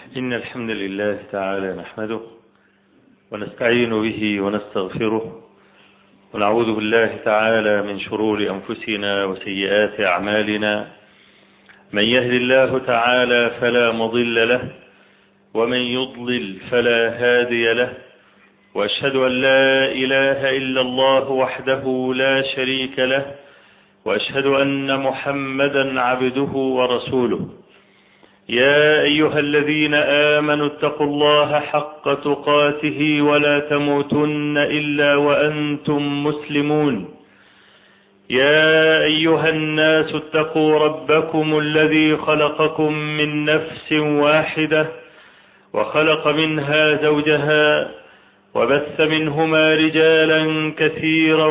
إن الحمد لله تعالى نحمده ونستعين به ونستغفره ونعوذ بالله تعالى من شرور أنفسنا وسيئات أعمالنا من يهد الله تعالى فلا مضل له ومن يضلل فلا هادي له وأشهد أن لا إله إلا الله وحده لا شريك له وأشهد أن محمدا عبده ورسوله يا أيها الذين آمنوا اتقوا الله حق تقاته ولا تموتن إلا وأنتم مسلمون يا أيها الناس اتقوا ربكم الذي خلقكم من نفس واحدة وخلق منها زوجها وبث منهما رجالا كثيرا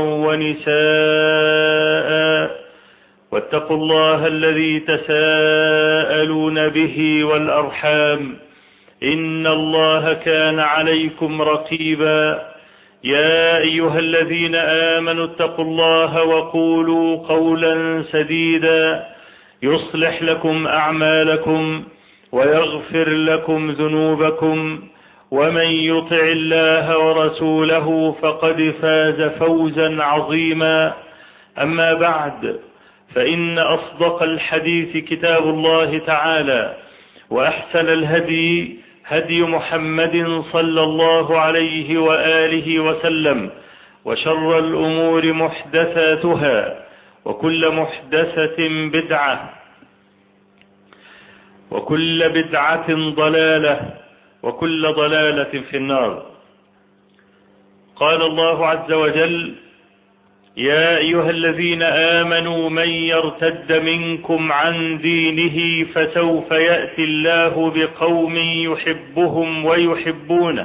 ونساء واتقوا الله الذي تساءلون به والأرحام إن الله كان عليكم رقيبا يا أيها الذين آمنوا اتقوا الله وقولوا قولا سديدا يصلح لكم أعمالكم ويغفر لكم ذنوبكم ومن يطع الله ورسوله فقد فاز فوزا عظيما أما بعد فإن أصدق الحديث كتاب الله تعالى وأحسن الهدي هدي محمد صلى الله عليه وآله وسلم وشر الأمور محدثاتها وكل محدثة بدعة وكل بدعة ضلالة وكل ضلالة في النار قال الله عز وجل يا أيها الذين آمنوا من يرتد منكم عن دينه فسوف يأتي الله بقوم يحبهم ويحبونه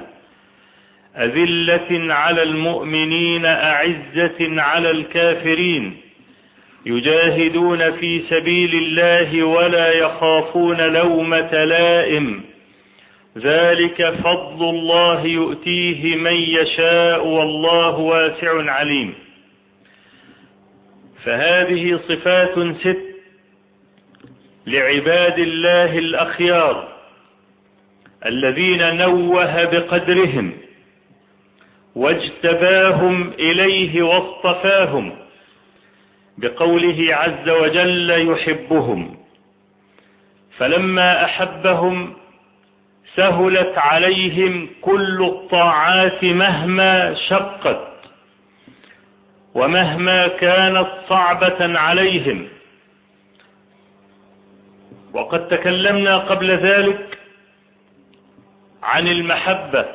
أذلة على المؤمنين أعزة على الكافرين يجاهدون في سبيل الله ولا يخافون لومة لائم ذلك فضل الله يؤتيه من يشاء والله واسع عليم فهذه صفات ست لعباد الله الأخيار الذين نوه بقدرهم واجتباهم إليه واصطفاهم بقوله عز وجل يحبهم فلما أحبهم سهلت عليهم كل الطاعات مهما شقت ومهما كانت صعبة عليهم وقد تكلمنا قبل ذلك عن المحبة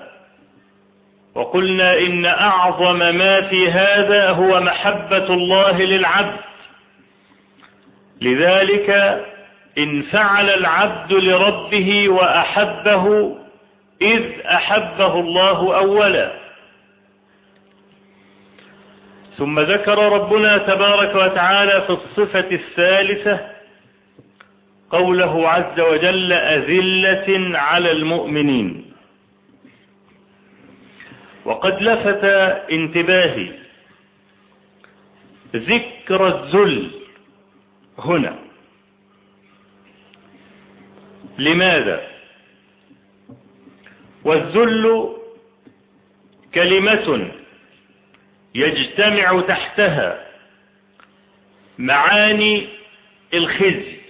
وقلنا إن أعظم ما في هذا هو محبة الله للعبد لذلك إن فعل العبد لربه وأحبه إذ أحبه الله أولا ثم ذكر ربنا تبارك وتعالى في الصفة الثالثة قوله عز وجل أذلة على المؤمنين وقد لفت انتباهي ذكر الذل هنا لماذا والذل كلمة يجتمع تحتها معاني الخزي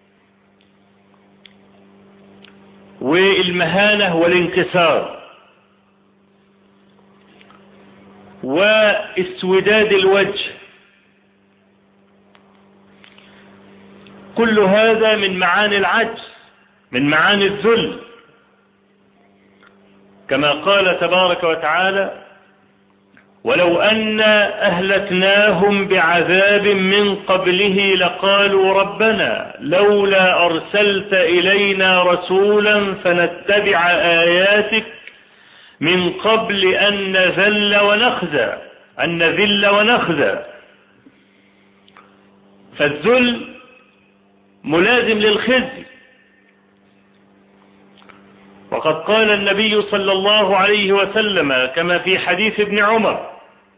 والمهانة والانكسار واسوداد الوجه كل هذا من معاني العجز من معاني الذل كما قال تبارك وتعالى ولو أنا أهلكناهم بعذاب من قبله لقالوا ربنا لولا أرسلت إلينا رسولا فنتبع آياتك من قبل أن نذل ونخزى أن نذل ونخزى فالذل ملازم للخزي وقد قال النبي صلى الله عليه وسلم كما في حديث ابن عمر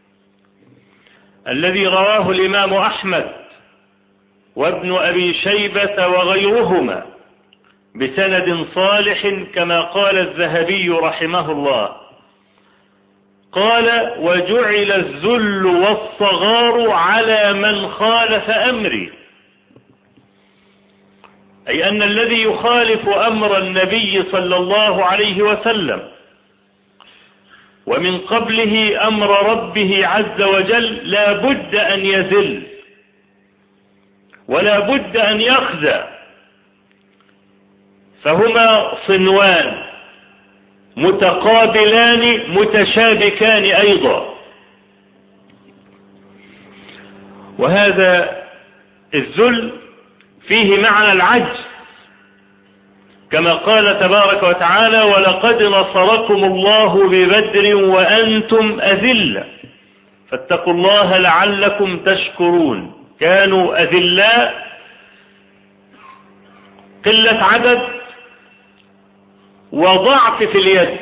الذي رواه الإمام أحمد وابن أبي شيبة وغيرهما بسند صالح كما قال الذهبي رحمه الله قال وجعل الذل والصغار على من خالف أمري أي أن الذي يخالف أمر النبي صلى الله عليه وسلم ومن قبله أمر ربه عز وجل لا بد أن يذل ولا بد أن يخزى فهما صنوان متقابلان متشابكان أيضا وهذا الذل فيه معنى العجز كما قال تبارك وتعالى ولقد نصركم الله ببدر وأنتم أذلة فاتقوا الله لعلكم تشكرون كانوا أذلاء قلة عدد وضعف في اليد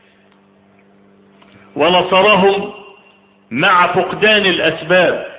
ونصرهم مع فقدان الأسباب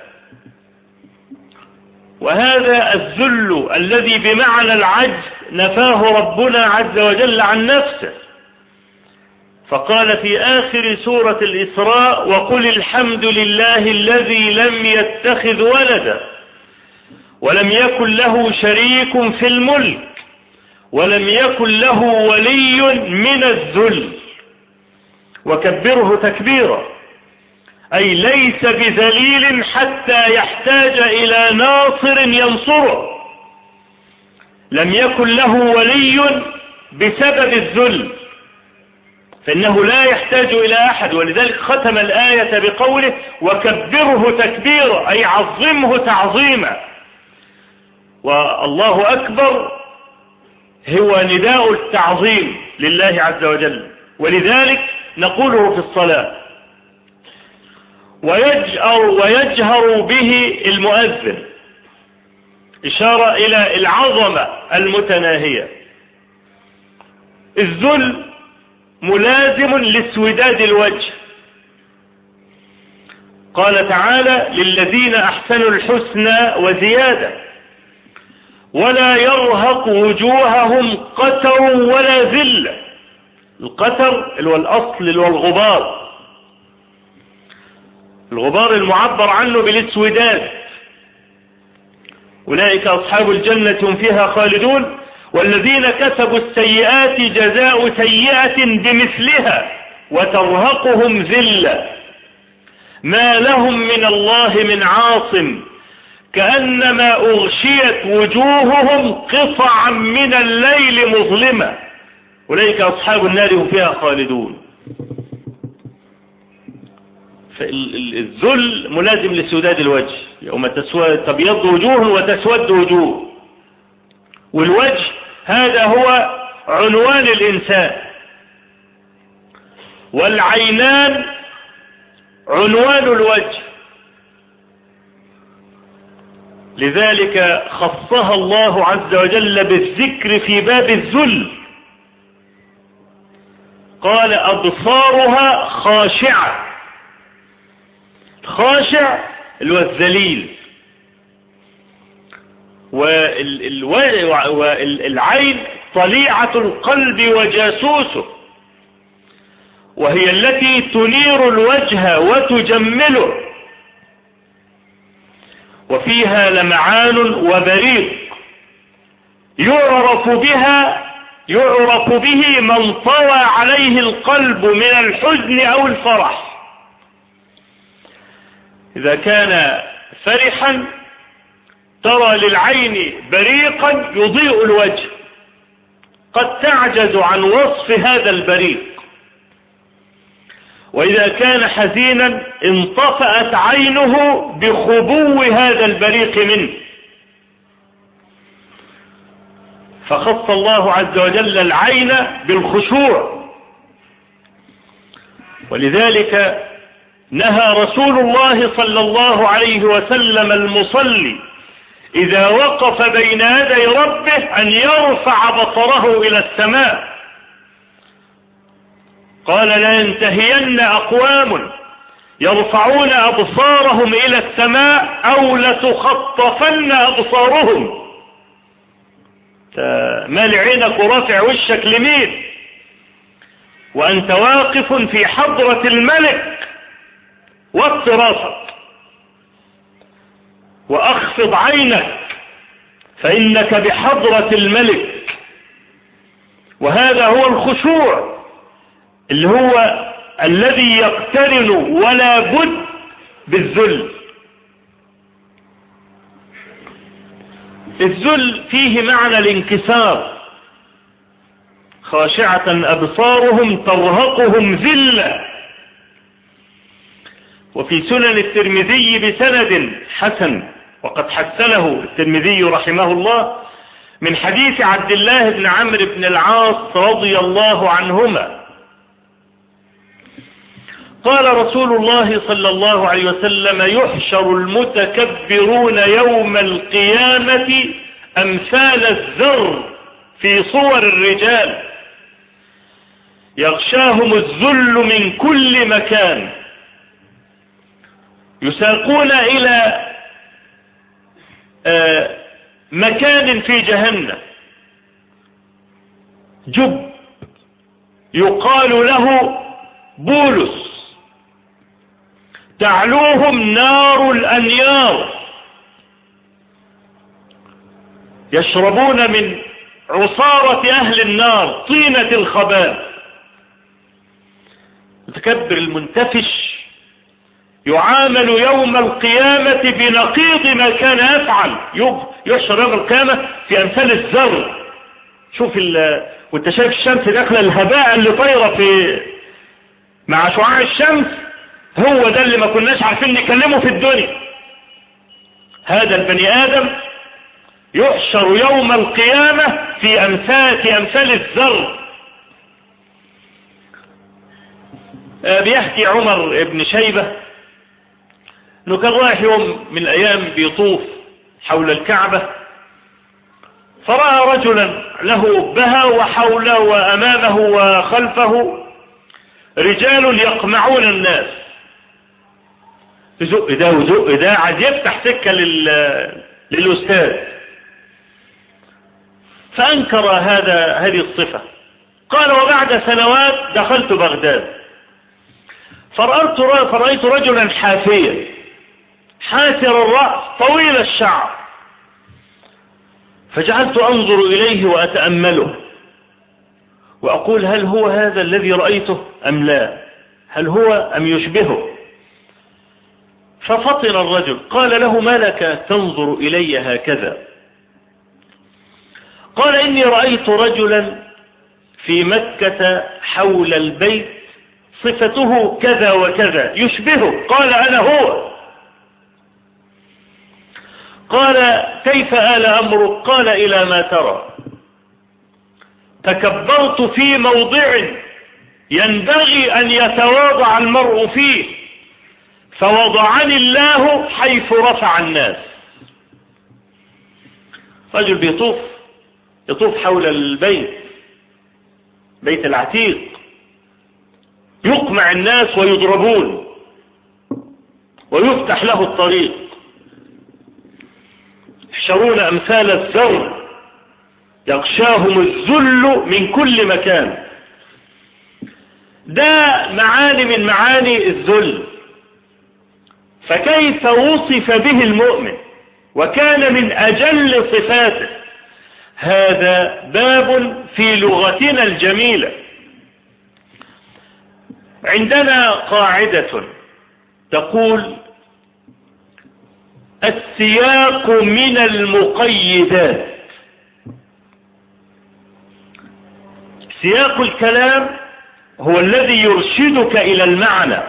وهذا الذل الذي بمعنى العجز نفاه ربنا عز وجل عن نفسه فقال في آخر سورة الإسراء وقل الحمد لله الذي لم يتخذ ولدا ولم يكن له شريك في الملك ولم يكن له ولي من الذل وكبره تكبيرا أي ليس بذليل حتى يحتاج إلى ناصر ينصره لم يكن له ولي بسبب الذل فإنه لا يحتاج إلى أحد ولذلك ختم الآية بقوله وكبره تكبيرا أي عظمه تعظيما والله أكبر هو نداء التعظيم لله عز وجل ولذلك نقوله في الصلاة ويجأر ويجهر به المؤذن إشارة إلى العظمة المتناهية الذل ملازم لاسوداد الوجه قال تعالى للذين أحسنوا الحسنى وزيادة ولا يرهق وجوههم قتر ولا ذلة القتر اللي هو الأصل اللي هو الغبار الغبار المعبر عنه بالاسوداد أولئك أصحاب الجنة هم فيها خالدون والذين كسبوا السيئات جزاء سيئة بمثلها وترهقهم ذلة ما لهم من الله من عاصم كأنما أغشيت وجوههم قطعا من الليل مظلمة أولئك أصحاب النار هم فيها خالدون فالذل ملازم لسوداد الوجه يوم تبيض وجوه وتسود وجوه والوجه هذا هو عنوان الإنسان والعينان عنوان الوجه لذلك خصها الله عز وجل بالذكر في باب الذل قال أبصارها خاشعة خاشع اللي هو الذليل والعين طليعة القلب وجاسوسه وهي التي تنير الوجه وتجمله وفيها لمعان وبريق يعرف بها يعرف به من طوى عليه القلب من الحزن أو الفرح إذا كان فرحا ترى للعين بريقا يضيء الوجه قد تعجز عن وصف هذا البريق وإذا كان حزينا انطفأت عينه بخبو هذا البريق منه فخص الله عز وجل العين بالخشوع ولذلك نهى رسول الله صلى الله عليه وسلم المصلي إذا وقف بين يدي ربه أن يرفع بصره إلى السماء قال لا ينتهين أقوام يرفعون أبصارهم إلى السماء أو لتخطفن أبصارهم مال عينك ورافع وشك لمين وأنت واقف في حضرة الملك وطي راسك وأخفض عينك فإنك بحضرة الملك وهذا هو الخشوع اللي هو الذي يقترن ولا بد بالذل الذل فيه معنى الانكسار خاشعة أبصارهم ترهقهم ذلة وفي سنن الترمذي بسند حسن وقد حسنه الترمذي رحمه الله من حديث عبد الله بن عمرو بن العاص رضي الله عنهما قال رسول الله صلى الله عليه وسلم يحشر المتكبرون يوم القيامة أمثال الذر في صور الرجال يغشاهم الذل من كل مكان يساقون إلى آه، مكان في جهنم جب يقال له بولس تعلوهم نار الأنيار يشربون من عصارة أهل النار طينة الخبال متكبر المنتفش يعامل يوم القيامة بنقيض ما كان يفعل يحشر يوم القيامة في أمثال الزر شوف ال... وانت شايف الشمس داخله الهباء اللي طايره في مع شعاع الشمس هو ده اللي ما كناش عارفين نكلمه في الدنيا هذا البني آدم يحشر يوم القيامة في أمثال, في أمثال الذر آه، بيحكي عمر بن شيبة انه كان رايح يوم من الايام بيطوف حول الكعبة فرأى رجلا له بها وحوله وامامه وخلفه رجال يقمعون الناس زق ده وزق ده عاد يفتح سكة للأستاذ فأنكر هذا هذه الصفة قال وبعد سنوات دخلت بغداد فرأيت فرأيت رجلا حافيا حاسر الرأس طويل الشعر فجعلت أنظر إليه وأتأمله وأقول هل هو هذا الذي رأيته أم لا هل هو أم يشبهه ففطن الرجل قال له ما لك تنظر إلي هكذا قال إني رأيت رجلا في مكة حول البيت صفته كذا وكذا يشبهه قال أنا هو قال كيف آل أمرك قال إلى ما ترى تكبرت في موضع ينبغي أن يتواضع المرء فيه فوضعني الله حيث رفع الناس رجل بيطوف يطوف حول البيت بيت العتيق يقمع الناس ويضربون ويفتح له الطريق يحشرون أمثال الذر يغشاهم الذل من كل مكان ده معاني من معاني الذل فكيف وصف به المؤمن وكان من أجل صفاته هذا باب في لغتنا الجميلة عندنا قاعدة تقول السياق من المقيدات سياق الكلام هو الذي يرشدك إلى المعنى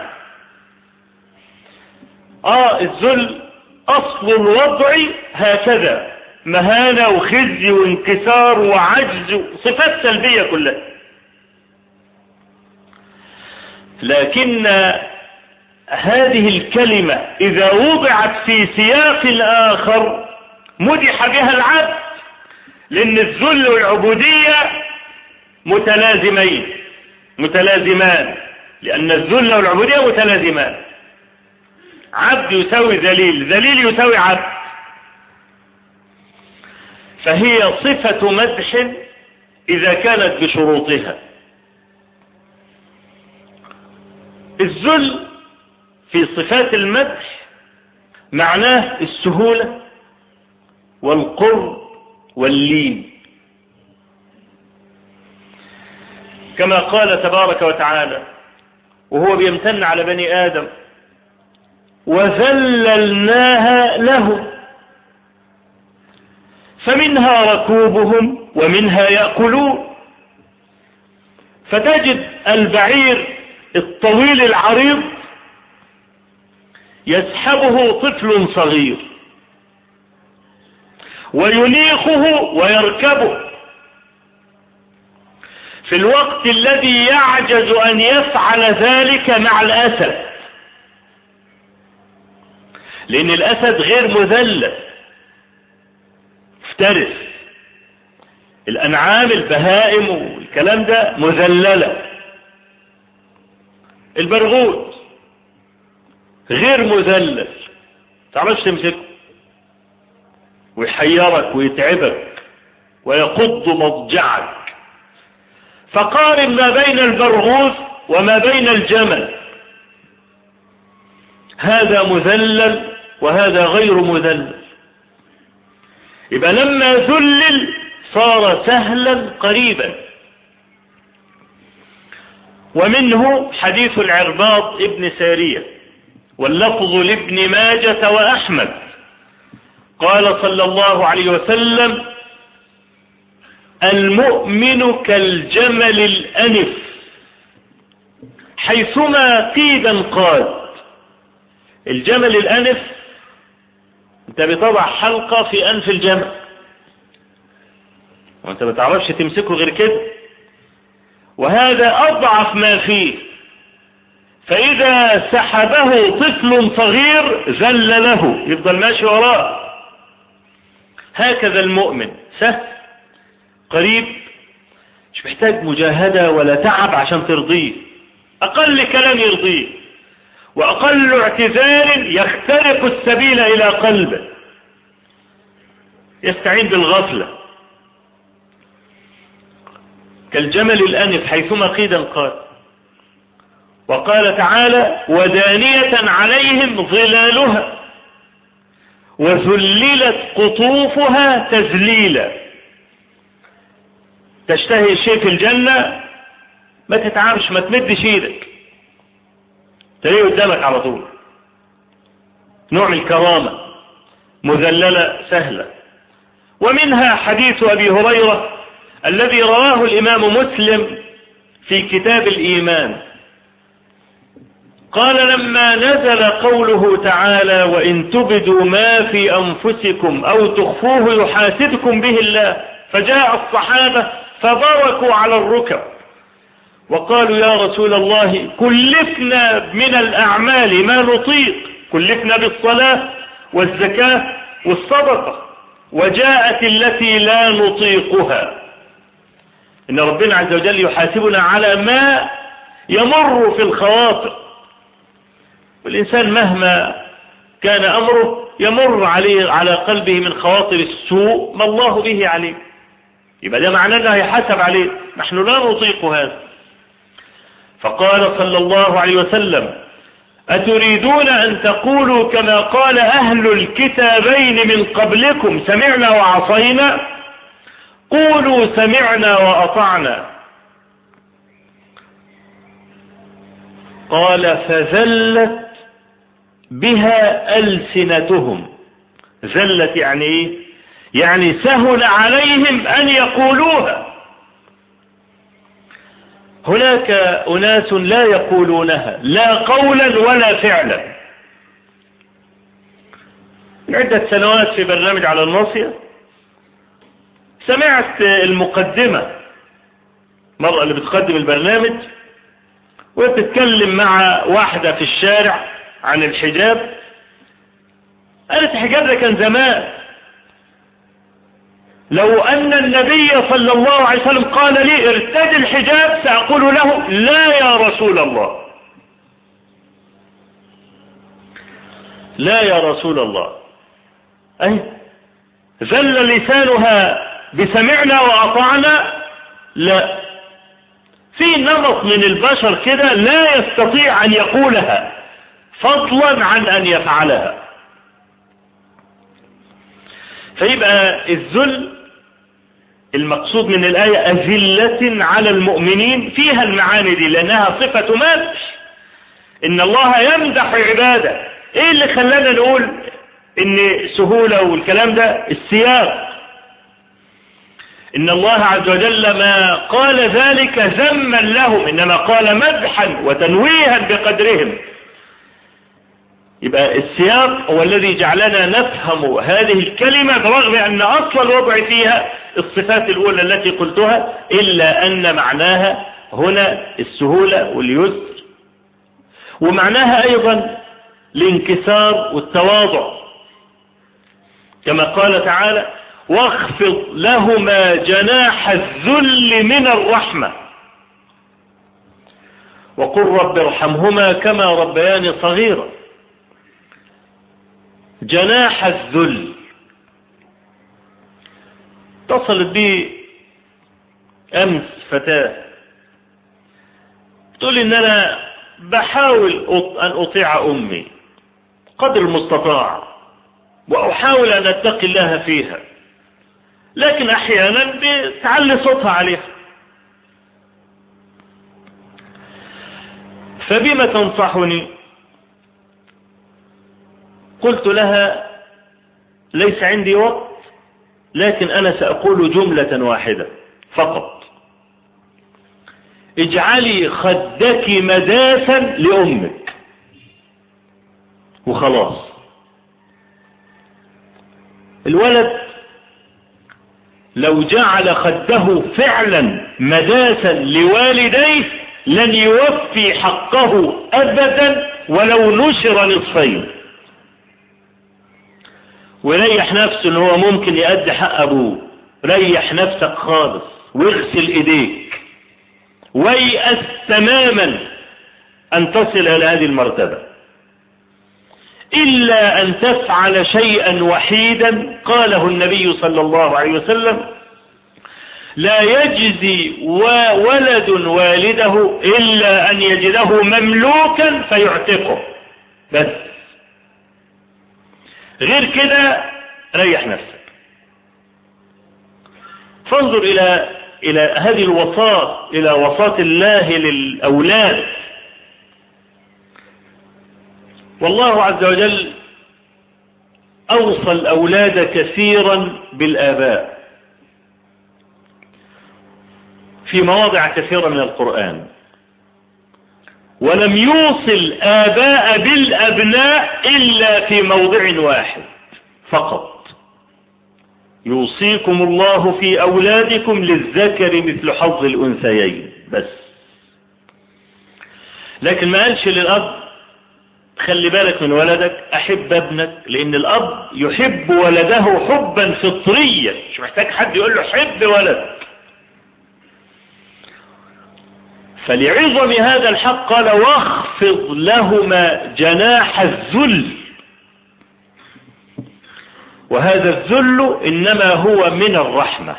آه الذل أصل الوضع هكذا مهانة وخزي وانكسار وعجز صفات سلبية كلها لكن هذه الكلمة إذا وضعت في سياق الآخر مدح بها العبد لأن الذل والعبودية متلازمين متلازمان لأن الذل والعبودية متلازمان عبد يساوي ذليل ذليل يساوي عبد فهي صفة مدح إذا كانت بشروطها الذل في صفات المدح معناه السهولة والقرب واللين كما قال تبارك وتعالى وهو بيمتن على بني آدم وذللناها لهم فمنها ركوبهم ومنها يأكلون فتجد البعير الطويل العريض يسحبه طفل صغير وينيخه ويركبه في الوقت الذي يعجز أن يفعل ذلك مع الأسد لأن الأسد غير مذلل افترس الأنعام البهائم والكلام ده مذللة البرغوث غير مذلل تعرفش تمسكه ويحيرك ويتعبك ويقض مضجعك فقارن ما بين البرغوث وما بين الجمل هذا مذلل وهذا غير مذلل يبقى لما ذلل صار سهلا قريبا ومنه حديث العرباط ابن سارية واللفظ لابن ماجة وأحمد قال صلى الله عليه وسلم المؤمن كالجمل الأنف حيثما قيدا قاد الجمل الأنف انت بتضع حلقة في أنف الجمل وانت ما تعرفش تمسكه غير كده وهذا أضعف ما فيه فإذا سحبه طفل صغير ذل له يفضل ماشي وراه هكذا المؤمن سهل قريب مش محتاج مجاهدة ولا تعب عشان ترضيه أقل كلام يرضيه وأقل اعتذار يخترق السبيل إلى قلبه يستعين بالغفلة كالجمل الأنف حيثما قيدا قال وقال تعالى ودانية عليهم ظلالها وذللت قطوفها تذليلا تشتهي الشيء في الجنة ما تتعبش ما تمدش ايدك تلاقيه قدامك على طول نوع من الكرامة مذللة سهلة ومنها حديث أبي هريرة الذي رواه الإمام مسلم في كتاب الإيمان قال لما نزل قوله تعالى وإن تبدوا ما في أنفسكم أو تخفوه يحاسبكم به الله فجاء الصحابة فبركوا على الركب وقالوا يا رسول الله كلفنا من الأعمال ما نطيق كلفنا بالصلاة والزكاة والصدقة وجاءت التي لا نطيقها إن ربنا عز وجل يحاسبنا على ما يمر في الخواطر والإنسان مهما كان أمره يمر عليه على قلبه من خواطر السوء ما الله به عليه يبقى ده معناه انه هيحاسب عليه نحن لا نطيق هذا فقال صلى الله عليه وسلم أتريدون أن تقولوا كما قال أهل الكتابين من قبلكم سمعنا وعصينا قولوا سمعنا وأطعنا قال فذلت بها ألسنتهم ذلت يعني ايه يعني سهل عليهم أن يقولوها هناك أناس لا يقولونها لا قولا ولا فعلا عدة سنوات في برنامج على الناصية سمعت المقدمة مرة اللي بتقدم البرنامج وتتكلم مع واحدة في الشارع عن الحجاب قالت الحجاب ده كان زمان لو أن النبي صلى الله عليه وسلم قال لي ارتد الحجاب سأقول له لا يا رسول الله لا يا رسول الله أي ذل لسانها بسمعنا وأطعنا لا في نمط من البشر كده لا يستطيع أن يقولها فضلا عن أن يفعلها فيبقى الذل المقصود من الآية أذلة على المؤمنين فيها المعاني دي لأنها صفة مدح إن الله يمدح عباده إيه اللي خلانا نقول إن سهولة والكلام ده السياق إن الله عز وجل ما قال ذلك ذما لهم إنما قال مدحا وتنويها بقدرهم يبقى السياق هو الذي جعلنا نفهم هذه الكلمة برغم أن أصل الوضع فيها الصفات الأولى التي قلتها إلا أن معناها هنا السهولة واليسر ومعناها أيضا الانكسار والتواضع كما قال تعالى واخفض لهما جناح الذل من الرحمة وقل رب ارحمهما كما ربياني صغيرا جناح الذل اتصلت بي امس فتاة تقول ان انا بحاول ان اطيع امي قدر المستطاع واحاول ان اتقي الله فيها لكن احيانا بتعلي صوتها عليها فبما تنصحني قلت لها ليس عندي وقت لكن أنا سأقول جملة واحدة فقط اجعلي خدك مداسا لأمك وخلاص الولد لو جعل خده فعلا مداسا لوالديه لن يوفي حقه أبدا ولو نشر نصفين ويريح نفسه ان هو ممكن يأدي حق ابوه ريح نفسك خالص واغسل ايديك ويأس تماما ان تصل الى هذه المرتبة الا ان تفعل شيئا وحيدا قاله النبي صلى الله عليه وسلم لا يجزي ولد والده الا ان يجده مملوكا فيعتقه بس غير كده ريح نفسك فانظر إلى إلى هذه الوصاة إلى وصاة الله للأولاد والله عز وجل أوصى الأولاد كثيرا بالآباء في مواضع كثيرة من القرآن ولم يوصل آباء بالأبناء إلا في موضع واحد فقط يوصيكم الله في أولادكم للذكر مثل حظ الأنثيين بس لكن ما قالش للأب خلي بالك من ولدك أحب ابنك لأن الأب يحب ولده حبا فطريا مش محتاج حد يقول له حب ولدك فلعظم هذا الحق قال واخفض لهما جناح الذل وهذا الذل إنما هو من الرحمة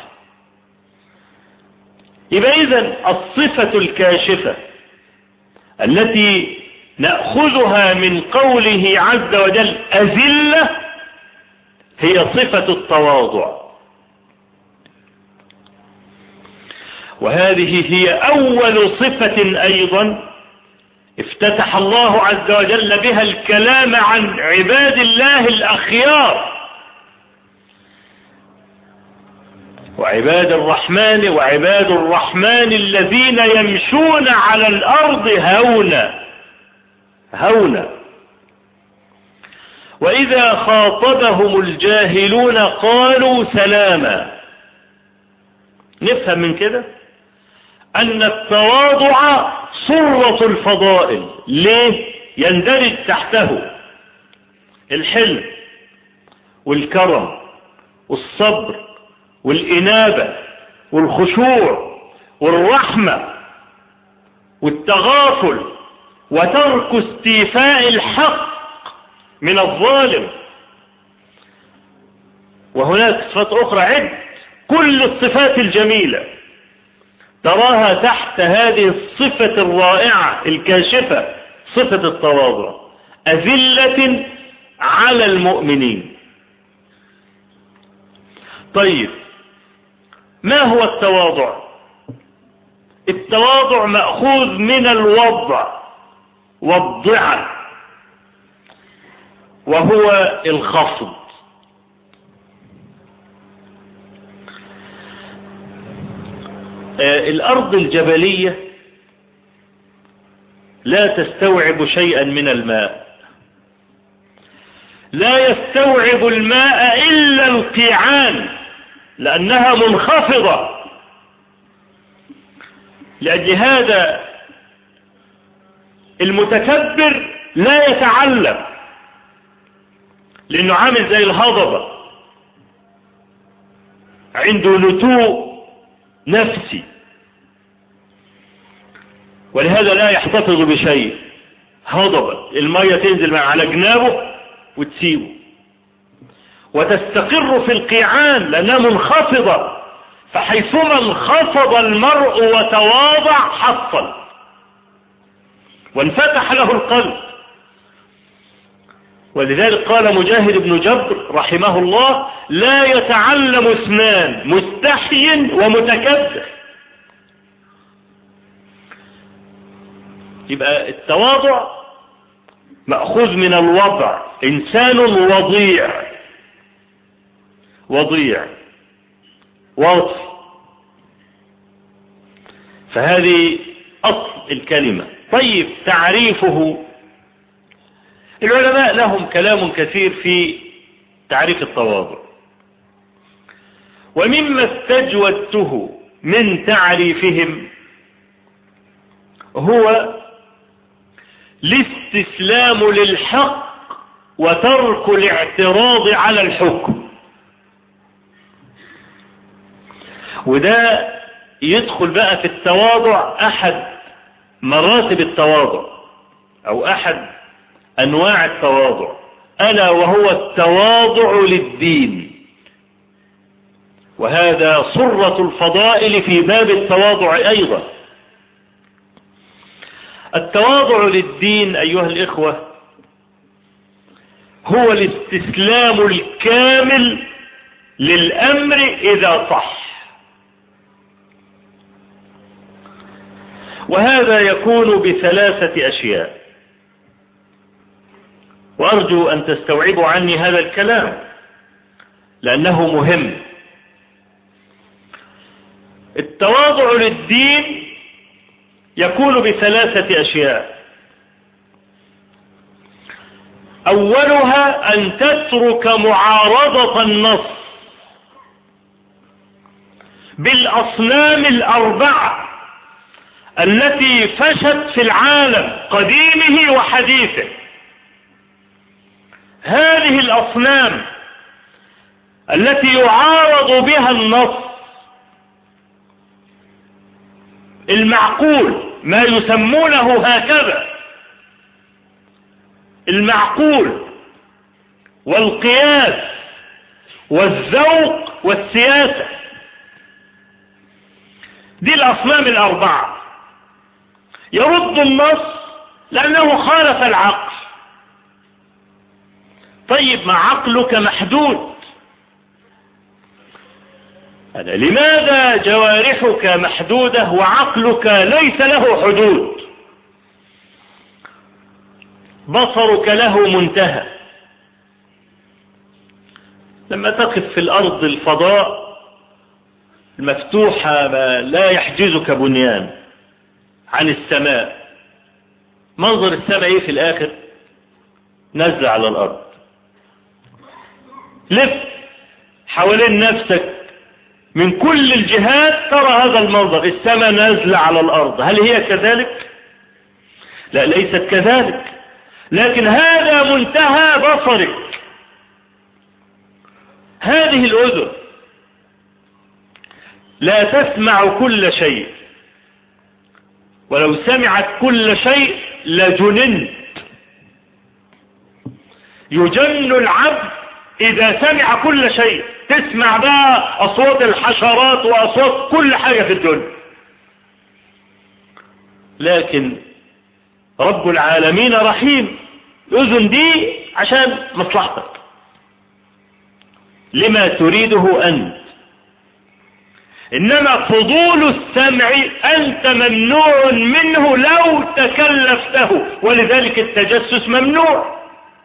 يبقى إذن الصفة الكاشفة التي نأخذها من قوله عز وجل أذلة هي صفة التواضع وهذه هي أول صفة أيضا افتتح الله عز وجل بها الكلام عن عباد الله الأخيار وعباد الرحمن وعباد الرحمن الذين يمشون على الأرض هونا هونا وإذا خاطبهم الجاهلون قالوا سلاما نفهم من كده أن التواضع صرة الفضائل ليه يندرج تحته الحلم والكرم والصبر والإنابة والخشوع والرحمة والتغافل وترك استيفاء الحق من الظالم وهناك صفات أخرى عد كل الصفات الجميلة تراها تحت هذه الصفة الرائعة الكاشفة صفة التواضع أذلة على المؤمنين طيب ما هو التواضع التواضع مأخوذ من الوضع والضعة وهو الخفض آه، الأرض الجبلية لا تستوعب شيئا من الماء لا يستوعب الماء إلا القيعان لأنها منخفضة لأجل هذا المتكبر لا يتعلم لأنه عامل زي الهضبة عنده نتوء نفسي ولهذا لا يحتفظ بشيء هضبة المية تنزل على جنابه وتسيبه وتستقر في القيعان لأنها منخفضة فحيثما انخفض المرء وتواضع حصل وانفتح له القلب ولذلك قال مجاهد بن جبر رحمه الله لا يتعلم اثنان مستحي ومتكبر يبقى التواضع مأخوذ من الوضع إنسان وضيع وضيع واطي فهذه أصل الكلمة طيب تعريفه العلماء لهم كلام كثير في تعريف التواضع ومما استجودته من تعريفهم هو الاستسلام للحق وترك الاعتراض على الحكم وده يدخل بقى في التواضع أحد مراتب التواضع أو أحد أنواع التواضع ألا وهو التواضع للدين وهذا صرة الفضائل في باب التواضع أيضا التواضع للدين أيها الإخوة هو الاستسلام الكامل للأمر إذا صح وهذا يكون بثلاثة أشياء وأرجو أن تستوعبوا عني هذا الكلام لأنه مهم التواضع للدين يكون بثلاثة أشياء أولها أن تترك معارضة النص بالأصنام الأربعة التي فشت في العالم قديمه وحديثه هذه الأصنام التي يعارض بها النص المعقول ما يسمونه هكذا المعقول والقياس والذوق والسياسة دي الأصنام الأربعة يرد النص لأنه خالف العقل طيب ما عقلك محدود هذا لماذا جوارحك محدودة وعقلك ليس له حدود بصرك له منتهى لما تقف في الأرض الفضاء المفتوحة ما لا يحجزك بنيان عن السماء منظر السماء ايه في الآخر نزل على الأرض لف حوالين نفسك من كل الجهات ترى هذا المنظر السماء نازلة على الأرض هل هي كذلك لا ليست كذلك لكن هذا منتهى بصرك هذه الأذن لا تسمع كل شيء ولو سمعت كل شيء لجننت يجن العبد إذا سمع كل شيء تسمع بقى أصوات الحشرات وأصوات كل حاجة في الدنيا لكن رب العالمين رحيم الأذن دي عشان مصلحتك لما تريده أنت إنما فضول السمع أنت ممنوع منه لو تكلفته ولذلك التجسس ممنوع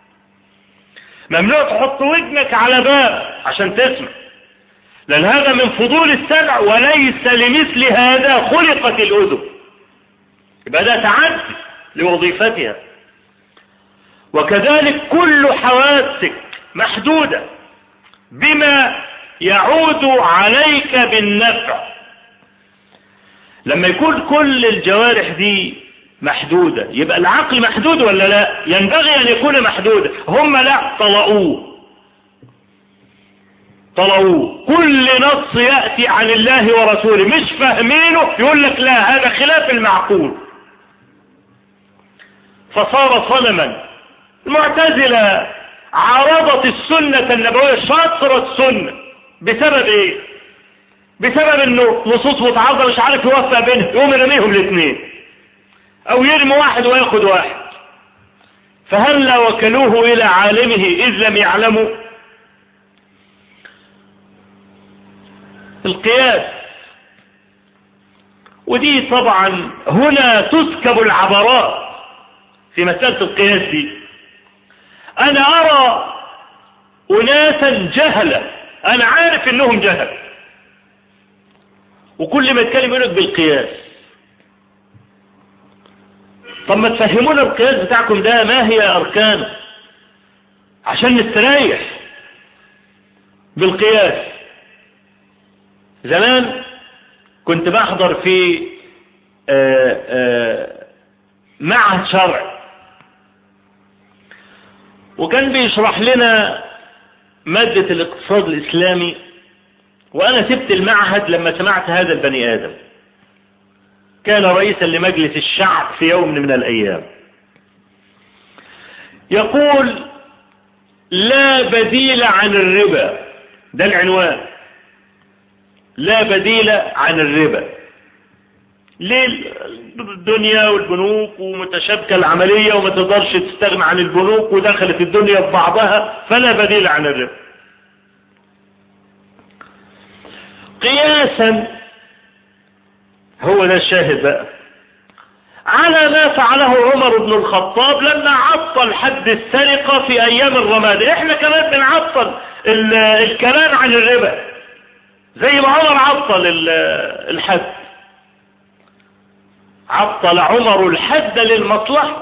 ممنوع تحط ودنك على باب عشان تسمع لأن هذا من فضول السمع وليس لمثل هذا خلقت الأذن يبقى ده تعدي لوظيفتها وكذلك كل حواسك محدودة بما يعود عليك بالنفع لما يكون كل الجوارح دي محدودة يبقى العقل محدود ولا لا ينبغي أن يكون محدودا هم لا طلعوه طلعوه كل نص يأتي عن الله ورسوله مش فاهمينه يقول لك لا هذا خلاف المعقول فصار صنما المعتزلة عارضت السنة النبوية شطر السنة بسبب ايه بسبب انه نصوص متعارضة مش عارف يوفق بينهم يقوم يرميهم الاثنين او يرمي واحد وياخد واحد فهل وكلوه الى عالمه اذ لم يعلموا القياس ودي طبعا هنا تسكب العبرات في مسألة القياس دي انا ارى اناسا جهلة انا عارف انهم جهل وكل ما يتكلم يقولك بالقياس طب ما تفهمونا القياس بتاعكم ده ما هي اركانه عشان نستريح بالقياس زمان كنت بحضر في آآ آآ معهد شرع وكان بيشرح لنا مادة الاقتصاد الإسلامي وأنا سبت المعهد لما سمعت هذا البني آدم كان رئيسا لمجلس الشعب في يوم من الأيام يقول لا بديل عن الربا ده العنوان لا بديل عن الربا ليه الدنيا والبنوك ومتشابكة العملية وما تقدرش تستغنى عن البنوك ودخلت الدنيا في بعضها فلا بديل عن الربا قياسا هو ده الشاهد بقى على ما فعله عمر بن الخطاب لما عطل حد السرقة في ايام الرماد احنا كمان بنعطل الكلام عن الربا زي ما عمر عطل الحد عطل عمر الحد للمصلحة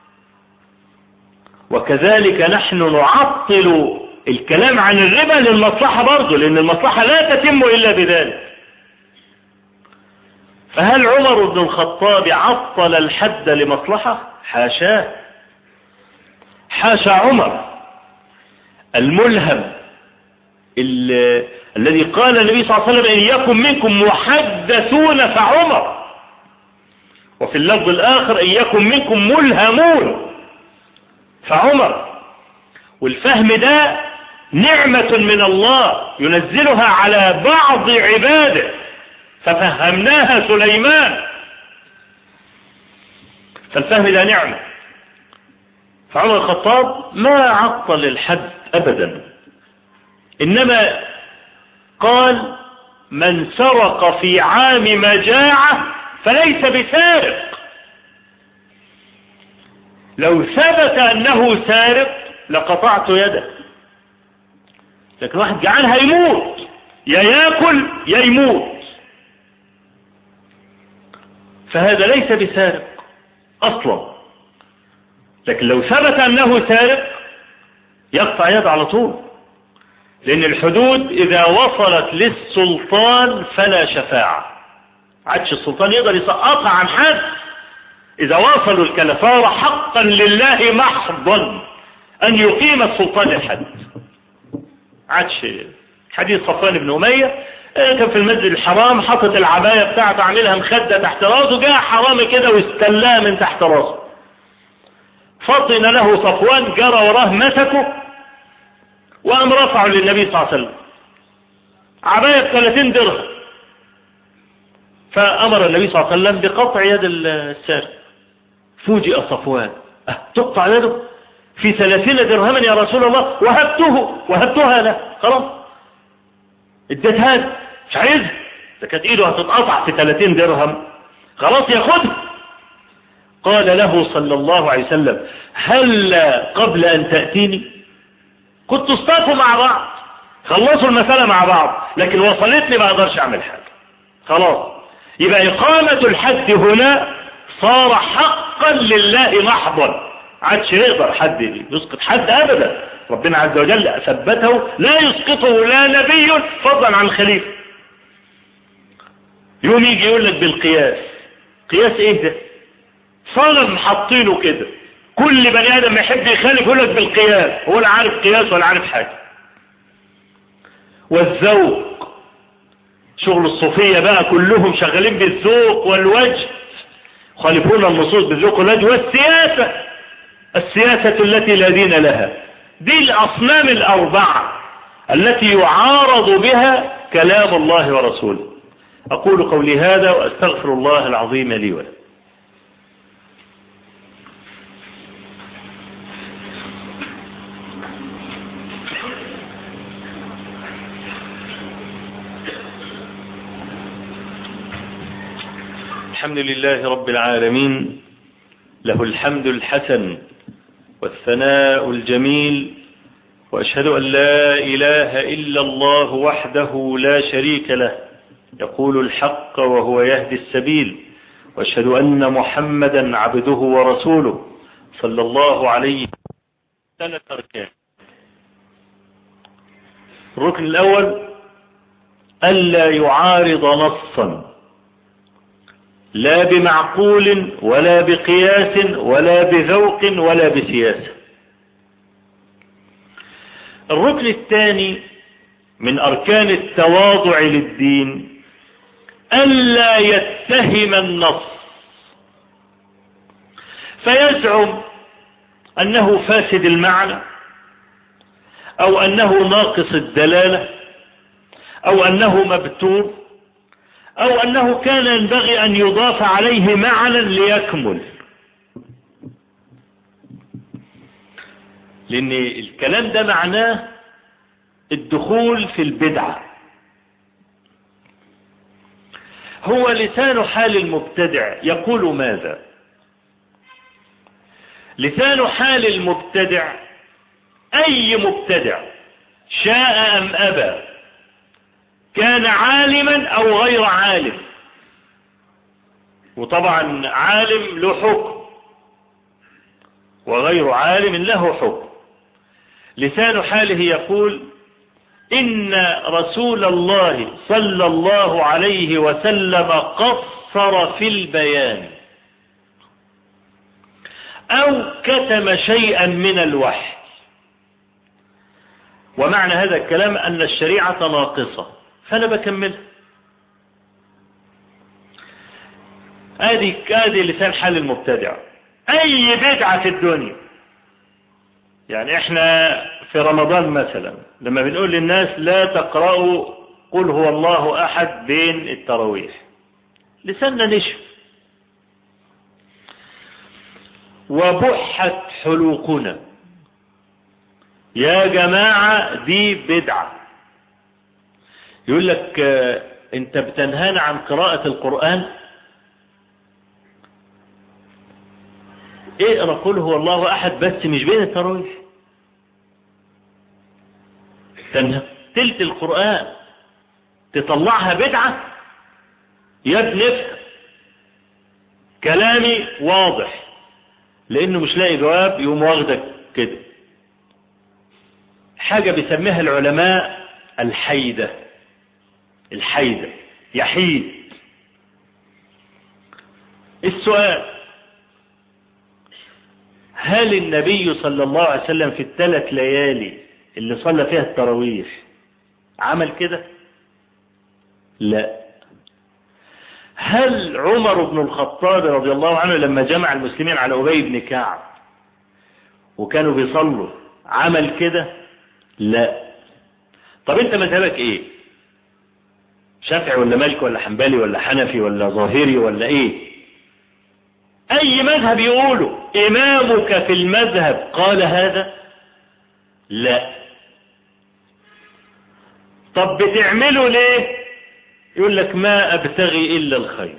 وكذلك نحن نعطل الكلام عن الربا للمصلحة برضه لأن المصلحة لا تتم إلا بذلك فهل عمر بن الخطاب عطل الحد لمصلحة حاشاه حاشا عمر الملهم الذي قال النبي صلى الله عليه وسلم إن يكن منكم محدثون فعمر وفي اللفظ الآخر إن يكن منكم ملهمون فعمر والفهم ده نعمة من الله ينزلها على بعض عباده ففهمناها سليمان فالفهم ده نعمة فعمر الخطاب ما عطل الحد أبدا إنما قال من سرق في عام مجاعة فليس بسارق لو ثبت أنه سارق لقطعت يده لكن واحد جعان هيموت يا ياكل يا يموت فهذا ليس بسارق أصلا لكن لو ثبت أنه سارق يقطع يد على طول لأن الحدود إذا وصلت للسلطان فلا شفاعة عادش السلطان يقدر يسقطها عن حد إذا وصلوا الكلفارة حقا لله محضا أن يقيم السلطان الحد عادش حديث صفوان بن أمية كان في المسجد الحرام حطت العباية بتاعته عاملها مخدة تحت راسه جاء حرامي كده واستلاها من تحت راسه فطن له صفوان جرى وراه مسكه وقام رفعه للنبي صلى الله عليه وسلم عباية ب 30 درهم فأمر النبي صلى الله عليه وسلم بقطع يد السارق فوجئ صفوان أه تقطع يده في ثلاثين درهما يا رسول الله وهبته وهبتها له خلاص اديتها له مش عايزها ده كانت ايده هتتقطع في 30 درهم خلاص ياخدها قال له صلى الله عليه وسلم هل قبل ان تأتيني كنت اصطفوا مع بعض خلصوا المسألة مع بعض لكن وصلتني ما اقدرش اعمل حاجة خلاص يبقى اقامة الحد هنا صار حقا لله محضا عادش يقدر حد يسقط حد ابدا ربنا عز وجل ثبته لا يسقطه لا نبي فضلا عن الخليفة يوم يجي يقول لك بالقياس قياس ايه ده صنم حاطينه كده كل بني ادم يحب يخالف يقول لك بالقياس هو لا عارف قياس ولا عارف حاجة والذوق شغل الصوفية بقى كلهم شغالين بالذوق والوجه خالفون النصوص بالذوق والوجه والسياسة السياسة التي لا دين لها دي الأصنام الأربعة التي يعارض بها كلام الله ورسوله أقول قولي هذا وأستغفر الله العظيم لي ولكم الحمد لله رب العالمين له الحمد الحسن والثناء الجميل وأشهد أن لا إله إلا الله وحده لا شريك له يقول الحق وهو يهدي السبيل وأشهد أن محمدا عبده ورسوله صلى الله عليه ثلاث أركان الركن الأول ألا يعارض نصا لا بمعقول ولا بقياس ولا بذوق ولا بسياسة الركن الثاني من أركان التواضع للدين ألا يتهم النص فيزعم أنه فاسد المعنى أو أنه ناقص الدلالة أو أنه مبتور أو أنه كان ينبغي أن يضاف عليه معنى ليكمل لأن الكلام ده معناه الدخول في البدعة هو لسان حال المبتدع يقول ماذا لسان حال المبتدع أي مبتدع شاء أم أبى كان عالما أو غير عالم وطبعا عالم له حكم وغير عالم له حكم لسان حاله يقول إن رسول الله صلى الله عليه وسلم قصر في البيان أو كتم شيئا من الوحي ومعنى هذا الكلام أن الشريعة ناقصة فأنا بكملها ادي ادي لسان حال المبتدع اي بدعة في الدنيا يعني احنا في رمضان مثلا لما بنقول للناس لا تقرأوا قل هو الله احد بين التراويح لساننا نشف وبحت حلوقنا يا جماعة دي بدعة يقول لك انت بتنهانا عن قراءة القرآن اقرأ قل هو الله احد بس مش بين التراويح تنهى تلت القرآن تطلعها بدعة يا ابن افهم كلامي واضح لانه مش لاقي جواب يقوم واخدك كده حاجة بيسميها العلماء الحيدة الحيدة يحيد السؤال هل النبي صلى الله عليه وسلم في الثلاث ليالي اللي صلى فيها التراويح عمل كده لا هل عمر بن الخطاب رضي الله عنه لما جمع المسلمين على أبي بن كعب وكانوا بيصلوا عمل كده لا طب انت مذهبك ايه شافعي ولا مالك ولا حنبلي ولا حنفي ولا ظاهري ولا ايه اي مذهب يقوله امامك في المذهب قال هذا لا طب بتعمله ليه يقول لك ما ابتغي الا الخير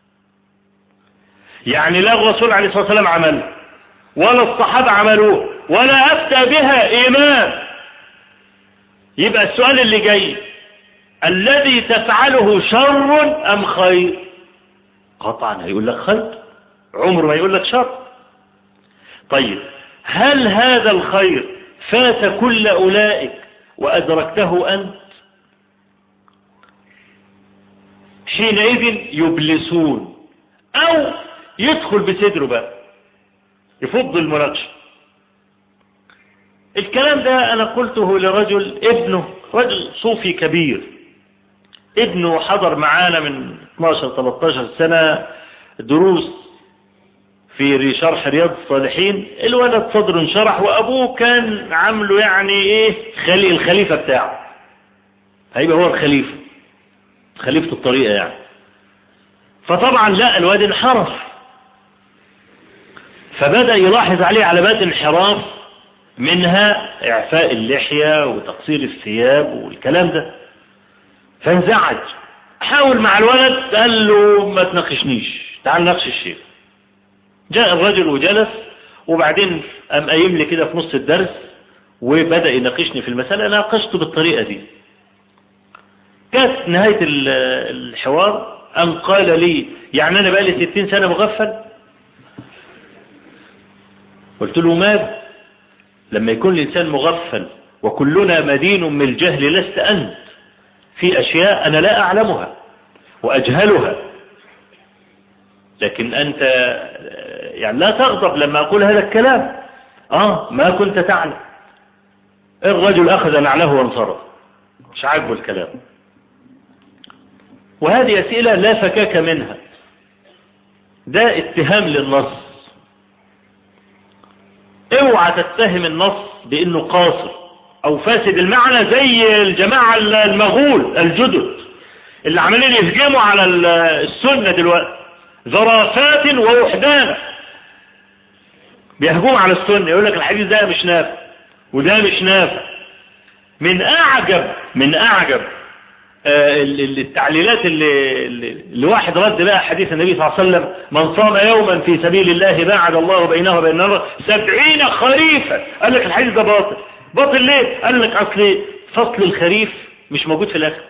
يعني لا الرسول عليه الصلاة والسلام عمله ولا الصحابة عملوه ولا أفتى بها إمام يبقى السؤال اللي جاي الذي تفعله شر أم خير قطعا هيقول لك خير عمره ما يقول لك شر طيب هل هذا الخير فات كل أولئك وأدركته أنت حينئذ يبلسون أو يدخل بصدره بقى يفض المناقشة الكلام ده أنا قلته لرجل ابنه رجل صوفي كبير ابنه حضر معانا من 12-13 سنة دروس في شرح رياض الصالحين الولد صدره انشرح وأبوه كان عامله يعني إيه خلي الخليفة بتاعه هيبقى هو الخليفة خليفة الطريقة يعني فطبعا لا الواد انحرف فبدأ يلاحظ عليه علامات انحراف منها إعفاء اللحية وتقصير الثياب والكلام ده فانزعج حاول مع الولد قال له ما تناقشنيش تعال ناقش الشيخ جاء الرجل وجلس وبعدين قام قايم لي كده في نص الدرس وبدأ يناقشني في المسألة ناقشته بالطريقة دي كانت نهاية الحوار أن قال لي يعني أنا بقالي ستين سنة مغفل قلت له ماذا لما يكون الإنسان مغفل وكلنا مدين من الجهل لست أنت في أشياء أنا لا أعلمها وأجهلها لكن أنت يعني لا تغضب لما أقول هذا الكلام آه ما كنت تعلم الرجل أخذ نعله وانصرف مش عاجبه الكلام وهذه أسئلة لا فكاك منها ده اتهام للنص اوعى تتهم النص بانه قاصر او فاسد المعنى زي الجماعة المغول الجدد اللي عمالين يهجموا على السنة دلوقتي ذرافات ووحدانة بيهجموا على السنة يقول لك الحديث ده مش نافع وده مش نافع من اعجب من اعجب التعليلات اللي, اللي واحد رد بقى حديث النبي صلى الله عليه وسلم من صام يوما في سبيل الله باعد الله بينه وبين النار سبعين خريفا قال لك الحديث ده باطل باطل ليه قال لك اصل فصل الخريف مش موجود في الاخر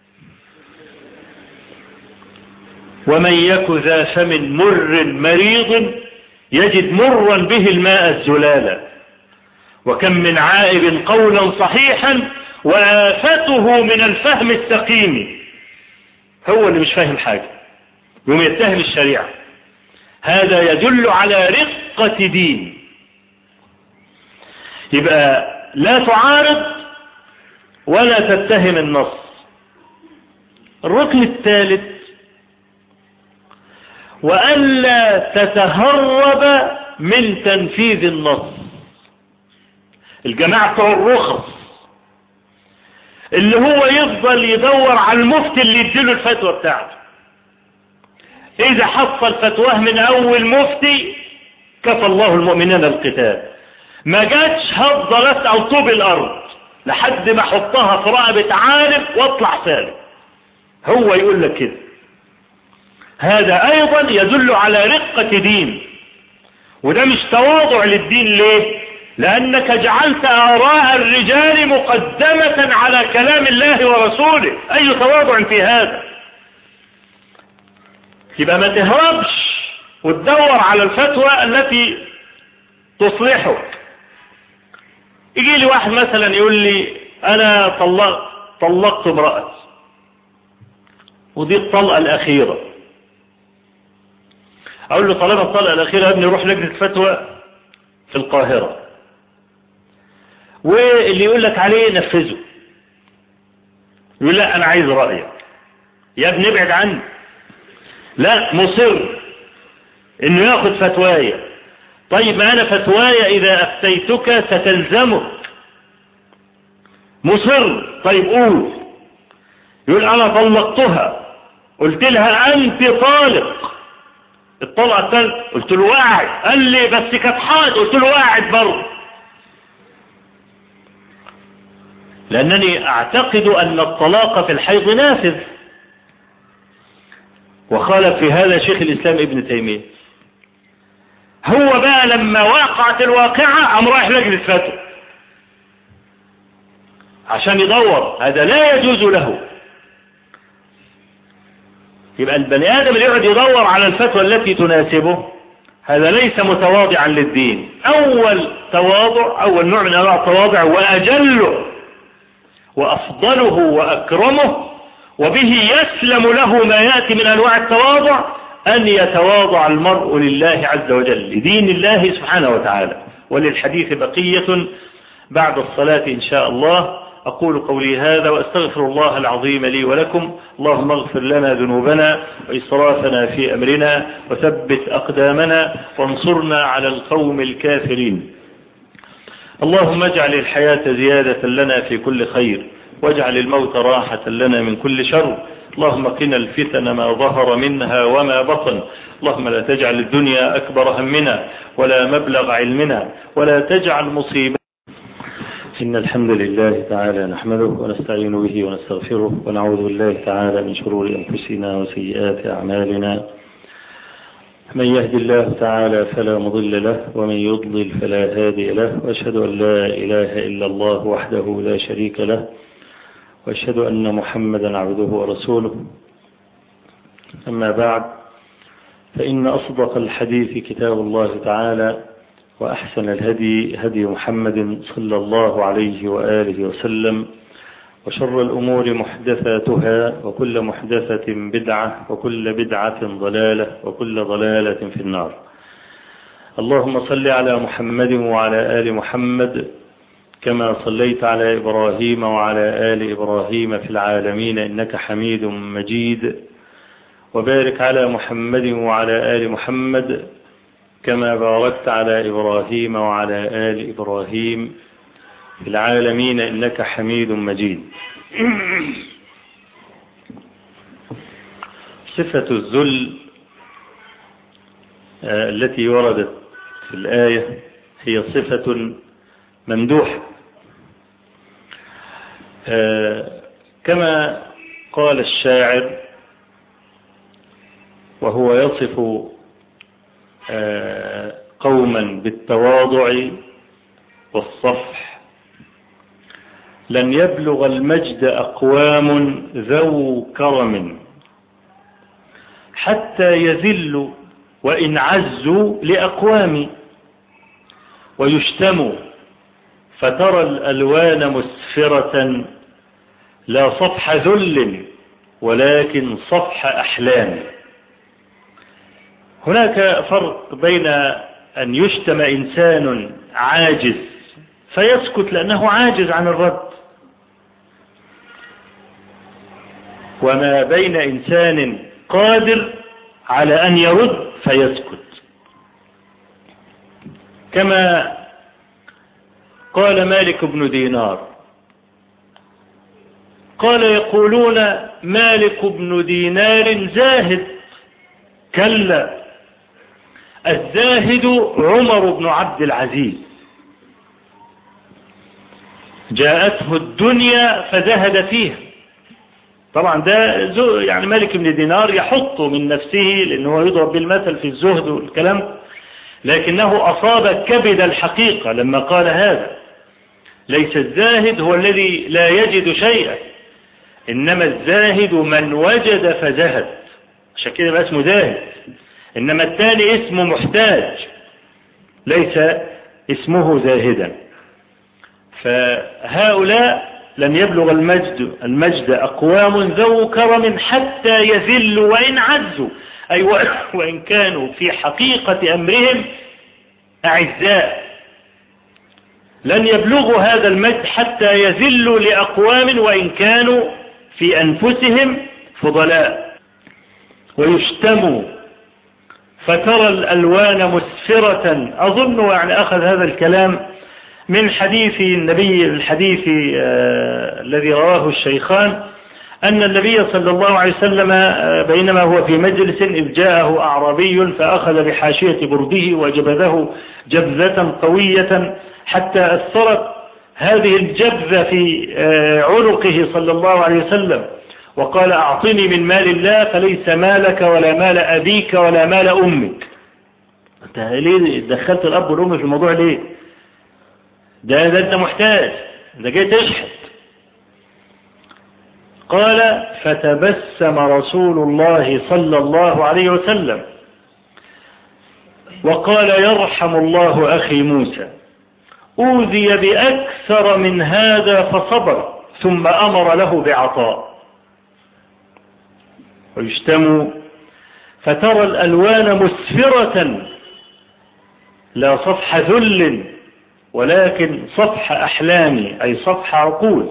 ومن يك ذا فم مر مريض يجد مرا به الماء الزلالا وكم من عائب قولا صحيحا وآفته من الفهم السقيم هو اللي مش فاهم حاجة يوم يتهم الشريعة هذا يدل على رقة دين يبقى لا تعارض ولا تتهم النص الركن الثالث وألا تتهرب من تنفيذ النص الجماعة بتوع الرخص اللي هو يفضل يدور على المفتي اللي يديله الفتوى بتاعته اذا حصل فتواه من اول مفتي كفى الله المؤمنين القتال ما جاتش هفضل اسأل طوب الارض لحد ما احطها في رقبة عالم واطلع سالم هو يقول لك كده هذا ايضا يدل على رقة دين وده مش تواضع للدين ليه لأنك جعلت آراء الرجال مقدمة على كلام الله ورسوله أي تواضع في هذا يبقى ما تهربش وتدور على الفتوى التي تصلحك يجي لي واحد مثلا يقول لي أنا طلقت طلقت امرأتي ودي الطلقة الأخيرة أقول له طالما الطلقة الأخيرة يا ابني روح لجنة فتوى في القاهرة واللي يقول لك عليه نفذه يقول لا انا عايز رأيك يا ابني ابعد عني لا مصر انه ياخد فتوايا طيب ما انا فتوايا اذا افتيتك ستلزمك مصر طيب قول يقول أنا طلقتها قلت لها أنت طالق الطلقة الثالث قلت له واعد قال لي بس كانت حائض قلت له واعد برضه لأنني أعتقد أن الطلاق في الحيض نافذ وخالف في هذا شيخ الإسلام ابن تيمية هو بقى لما وقعت الواقعة أم رايح لجنة فتوى عشان يدور هذا لا يجوز له يبقى البني آدم اللي يقعد يدور على الفتوى التي تناسبه هذا ليس متواضعا للدين أول تواضع أول نوع من أنواع التواضع وأجله وأفضله وأكرمه وبه يسلم له ما يأتي من أنواع التواضع أن يتواضع المرء لله عز وجل لدين الله سبحانه وتعالى وللحديث بقية بعد الصلاة إن شاء الله أقول قولي هذا وأستغفر الله العظيم لي ولكم اللهم اغفر لنا ذنوبنا وإسرافنا في أمرنا وثبت أقدامنا وانصرنا على القوم الكافرين اللهم اجعل الحياة زيادة لنا في كل خير واجعل الموت راحة لنا من كل شر اللهم قنا الفتن ما ظهر منها وما بطن اللهم لا تجعل الدنيا أكبر همنا ولا مبلغ علمنا ولا تجعل مصيبة إن الحمد لله تعالى نحمده ونستعين به ونستغفره ونعوذ بالله تعالى من شرور أنفسنا وسيئات أعمالنا من يهد الله تعالى فلا مضل له ومن يضلل فلا هادي له وأشهد أن لا إله إلا الله وحده لا شريك له وأشهد أن محمدا عبده ورسوله أما بعد فإن أصدق الحديث كتاب الله تعالى وأحسن الهدي هدي محمد صلى الله عليه وآله وسلم وشر الأمور محدثاتها وكل محدثة بدعة وكل بدعة ضلالة وكل ضلالة في النار اللهم صل على محمد وعلى آل محمد كما صليت على إبراهيم وعلى آل إبراهيم في العالمين إنك حميد مجيد وبارك على محمد وعلى آل محمد كما باركت على إبراهيم وعلى آل إبراهيم في العالمين إنك حميد مجيد صفة الذل التي وردت في الآية هي صفة ممدوحة كما قال الشاعر وهو يصف قوما بالتواضع والصفح لن يبلغ المجد أقوام ذو كرم حتى يذلوا وإن عزوا لأقوام ويشتموا فترى الألوان مسفرة لا صفح ذل ولكن صفح أحلام هناك فرق بين أن يشتم إنسان عاجز فيسكت لأنه عاجز عن الرد وما بين إنسان قادر على أن يرد فيسكت كما قال مالك بن دينار قال يقولون مالك بن دينار زاهد كلا الزاهد عمر بن عبد العزيز جاءته الدنيا فزهد فيها طبعا ده يعني مالك بن دينار يحط من نفسه لأنه يضرب بالمثل في الزهد والكلام لكنه أصاب كبد الحقيقة لما قال هذا ليس الزاهد هو الذي لا يجد شيئا إنما الزاهد من وجد فزهد عشان كده بقى اسمه زاهد إنما الثاني اسمه محتاج ليس اسمه زاهدا فهؤلاء لن يبلغ المجد المجد أقوام ذو كرم حتى يذلوا وإن عزوا أي وإن كانوا في حقيقة أمرهم أعزاء لن يبلغوا هذا المجد حتى يذلوا لأقوام وإن كانوا في أنفسهم فضلاء ويشتموا فترى الألوان مسفرة أظن يعني أخذ هذا الكلام من حديث النبي الحديث آه الذي رواه الشيخان أن النبي صلى الله عليه وسلم بينما هو في مجلس إذ جاءه أعرابي فأخذ بحاشية برده وجبذه جبذة قوية حتى أثرت هذه الجبذة في عنقه صلى الله عليه وسلم وقال أعطني من مال الله فليس مالك ولا مال أبيك ولا مال أمك أنت ليه دخلت الأب والأم في الموضوع ليه ده, ده أنت محتاج ده جاي تشحت قال فتبسم رسول الله صلى الله عليه وسلم وقال يرحم الله أخي موسى أوذي بأكثر من هذا فصبر ثم أمر له بعطاء ويشتم فترى الألوان مسفرة لا صفح ذل ولكن صفح أحلام أي صفح عقول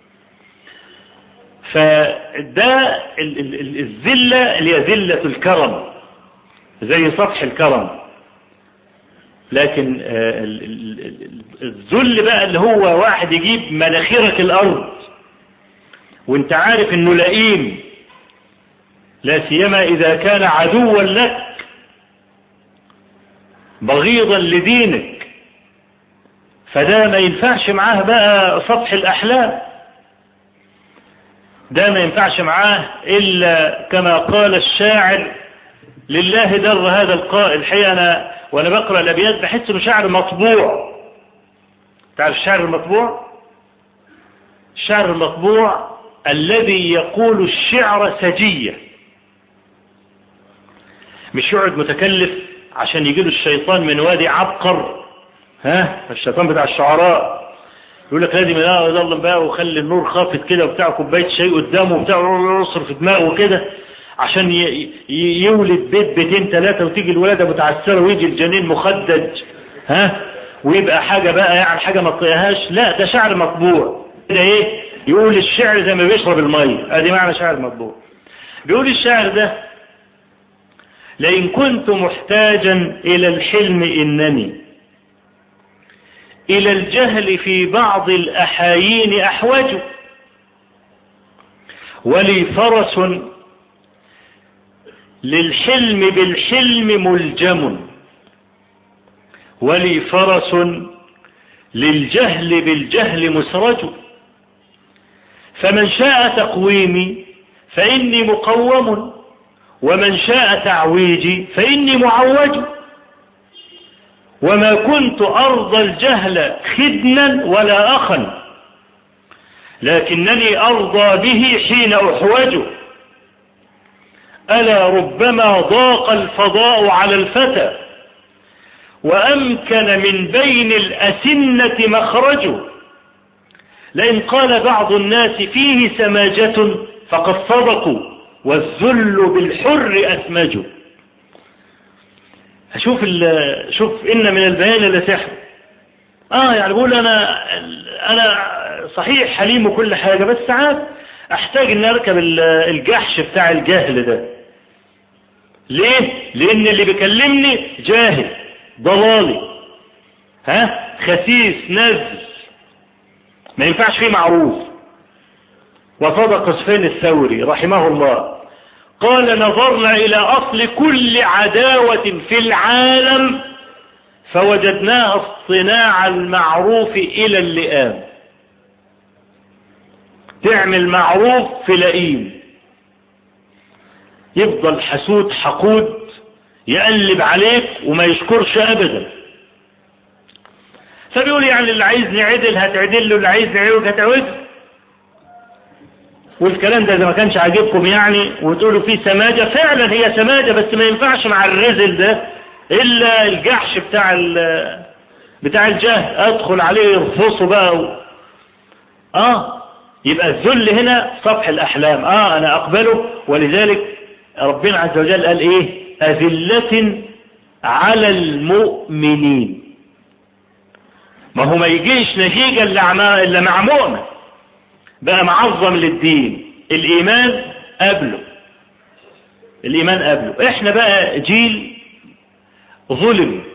فده الذلة اللي هي ذلة الكرم زي صفح الكرم لكن الذل بقى اللي هو واحد يجيب مناخيرك الأرض وانت عارف انه لئيم لا سيما إذا كان عدوا لك بغيضا لدينك فده ما ينفعش معاه بقى سطح الأحلام ده ما ينفعش معاه إلا كما قال الشاعر لله در هذا القائل الحقيقة أنا وأنا بقرأ الأبيات بحس انه شعر مطبوع تعرف الشعر المطبوع الشعر المطبوع الذي يقول الشعر سجية مش يقعد متكلف عشان يجيله الشيطان من وادي عبقر ها الشيطان بتاع الشعراء يقول لك لازم يضل بقى وخلي النور خافت كده وبتاع كوبايه شاي قدامه وبتاع يعصر في دماغه كده عشان يولد بيت بيتين ثلاثة وتيجي الولادة متعسرة ويجي الجنين مخدج ها ويبقى حاجة بقى يعني حاجة ما تطيقهاش لا ده شعر مطبوع كده ايه يقول الشعر زي ما بيشرب المية ادي معنى شعر مطبوع بيقول الشعر ده لئن كنت محتاجا إلى الحلم إنني إلى الجهل في بعض الأحايين أحوج ولي فرس للحلم بالحلم ملجم ولي فرس للجهل بالجهل مسرج فمن شاء تقويمي فإني مقوم ومن شاء تعويجي فإني معوج وما كنت أرضى الجهل خدنا ولا أخا لكنني أرضى به حين أحوج ألا ربما ضاق الفضاء على الفتى وأمكن من بين الأسنة مخرج لئن قال بعض الناس فيه سماجة فقد صدقوا والذل بالحر أسمجه شوف شوف إن من البيان لسحر آه يعني بقول أنا أنا صحيح حليم وكل حاجة بس ساعات أحتاج أن أركب الجحش بتاع الجهل ده ليه؟ لأن اللي بيكلمني جاهل ضلالي ها خسيس نزل ما ينفعش فيه معروف وصدق سفين الثوري رحمه الله قال نظرنا إلى أصل كل عداوة في العالم فوجدناها اصطناع المعروف إلى اللئام تعمل معروف في لئيم يفضل حسود حقود يقلب عليك وما يشكرش أبدا فبيقول يعني اللي عايز نعدل هتعدل له اللي عايز نعوج هتعوج والكلام ده إذا ما كانش عاجبكم يعني وتقولوا فيه سماجة فعلا هي سماجة بس ما ينفعش مع الرزل ده إلا الجحش بتاع بتاع الجهل أدخل عليه يرفصه بقى و... آه يبقى الذل هنا صفح الأحلام آه أنا أقبله ولذلك ربنا عز وجل قال إيه أذلة على المؤمنين ما هو ما يجيش نتيجة إلا مع مؤمن بقى معظم للدين الإيمان قبله الإيمان قبله إحنا بقى جيل ظلم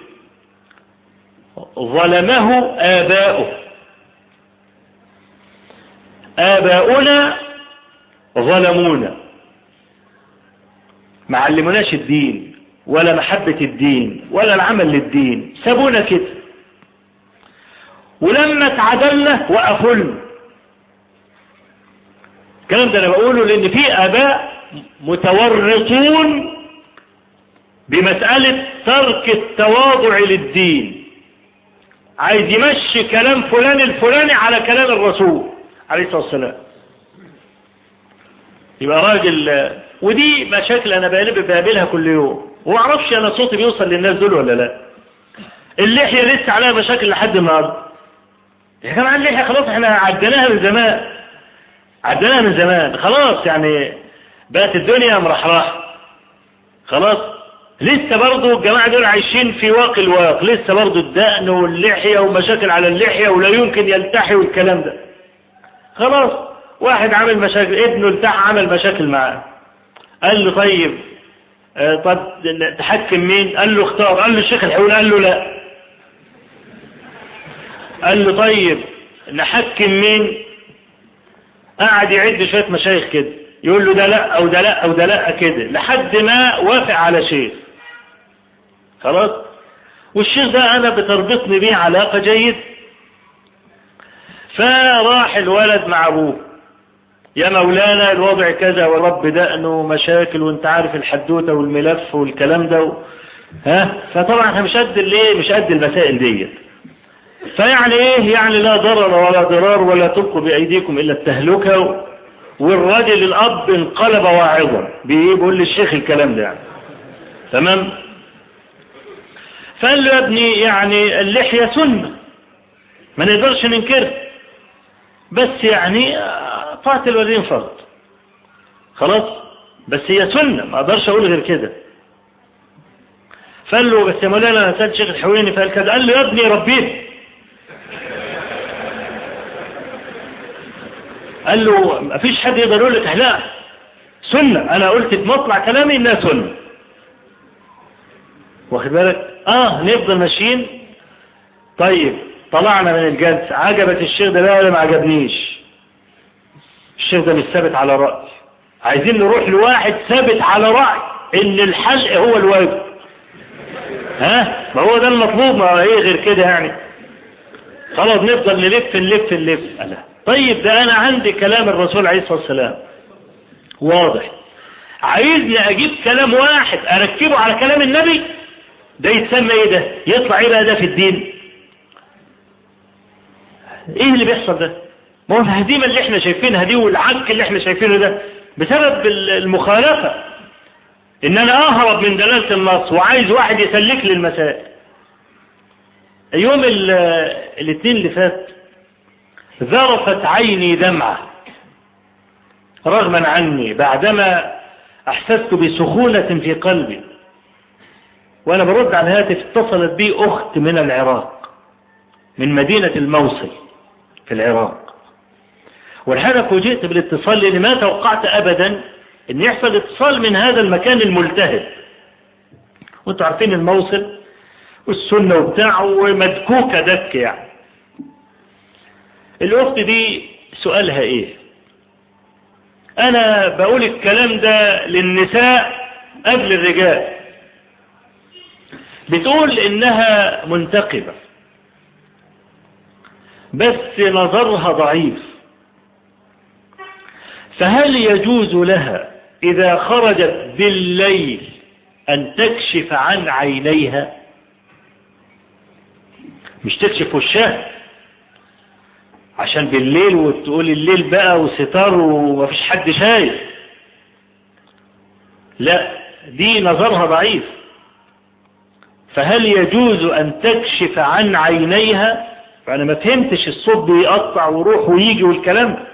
ظلمه آباؤه آباؤنا ظلمونا ما علموناش الدين ولا محبة الدين ولا العمل للدين سابونا كده ولما اتعدلنا وقفلنا الكلام ده انا بقوله لان في اباء متورطون بمسألة ترك التواضع للدين عايز يمشي كلام فلان الفلاني على كلام الرسول عليه الصلاة والسلام يبقى راجل ودي مشاكل انا بقابلها كل يوم ومعرفش انا صوتي بيوصل للناس دول ولا لا اللحية لسه عليها مشاكل لحد النهارده يا جماعه اللحية خلاص احنا عدناها من زمان عدناها من زمان خلاص يعني بقت الدنيا مرحرحة خلاص لسه برضو الجماعة دول عايشين في واقع الواقع لسه برضو الدقن واللحية ومشاكل على اللحية ولا يمكن يلتحي والكلام ده خلاص واحد عمل مشاكل ابنه التح عمل مشاكل معاه قال له طيب آه طب تحكم مين قال له اختار قال له الشيخ الحول قال له لا قال له طيب نحكم مين قعد يعد شوية مشايخ كده يقول له ده لا او ده لا او ده لا كده لحد ما وافق على شيخ خلاص والشيخ ده انا بتربطني بيه علاقة جيد فراح الولد مع ابوه يا مولانا الوضع كذا والرب دقنه مشاكل وانت عارف الحدوتة والملف والكلام ده و... ها فطبعا احنا مش قد الايه مش قد المسائل ديت فيعني ايه يعني لا ضرر ولا ضرار ولا تلقوا بايديكم الا التهلكة و... والراجل الاب انقلب واعظا بيقول للشيخ الكلام ده يعني تمام فقال له يا ابني يعني اللحية سنة ما نقدرش ننكرها بس يعني طاعة الوالدين فرض خلاص بس هي سنة ما اقدرش اقول غير كده فقال له بس يا مولانا انا سألت شيخ الحويني فقال كذا قال له يا ابني ربيه قال له ما فيش حد يقدر يقول لك لا سنة انا قلت في مطلع كلامي انها سنة واخد بالك اه نفضل ماشيين طيب طلعنا من الجلسة عجبت الشيخ ده ولا ما عجبنيش الشيخ ده مش ثابت على رأي عايزين نروح لواحد ثابت على رأي ان الحلق هو الواجب ها ما هو ده المطلوب ما ايه غير كده يعني خلاص نفضل نلف نلف نلف أنا. طيب ده انا عندي كلام الرسول عليه الصلاة والسلام واضح عايزني اجيب كلام واحد اركبه على كلام النبي ده يتسمى ايه ده يطلع ايه بقى ده في الدين ايه اللي بيحصل ده ما هو الهزيمة اللي احنا شايفينها دي والعك اللي احنا شايفينه ده بسبب المخالفة ان انا اهرب من دلالة النص وعايز واحد يسلك لي المسائل يوم الاثنين اللي فات ذرفت عيني دمعة رغما عني بعدما احسست بسخونة في قلبي وانا برد على الهاتف اتصلت بي اخت من العراق من مدينة الموصل في العراق والحقيقة فوجئت بالاتصال لأني ما توقعت أبدا أن يحصل اتصال من هذا المكان الملتهب وانتوا عارفين الموصل والسنة وبتاعه ومدكوكة دك يعني الأخت دي سؤالها إيه أنا بقول الكلام ده للنساء قبل الرجال بتقول إنها منتقبة بس نظرها ضعيف فهل يجوز لها إذا خرجت بالليل أن تكشف عن عينيها مش تكشف وشها عشان بالليل وتقول الليل بقى وستار ومفيش حد شايف لا دي نظرها ضعيف فهل يجوز أن تكشف عن عينيها فأنا ما فهمتش الصوت بيقطع وروح ويجي والكلام ده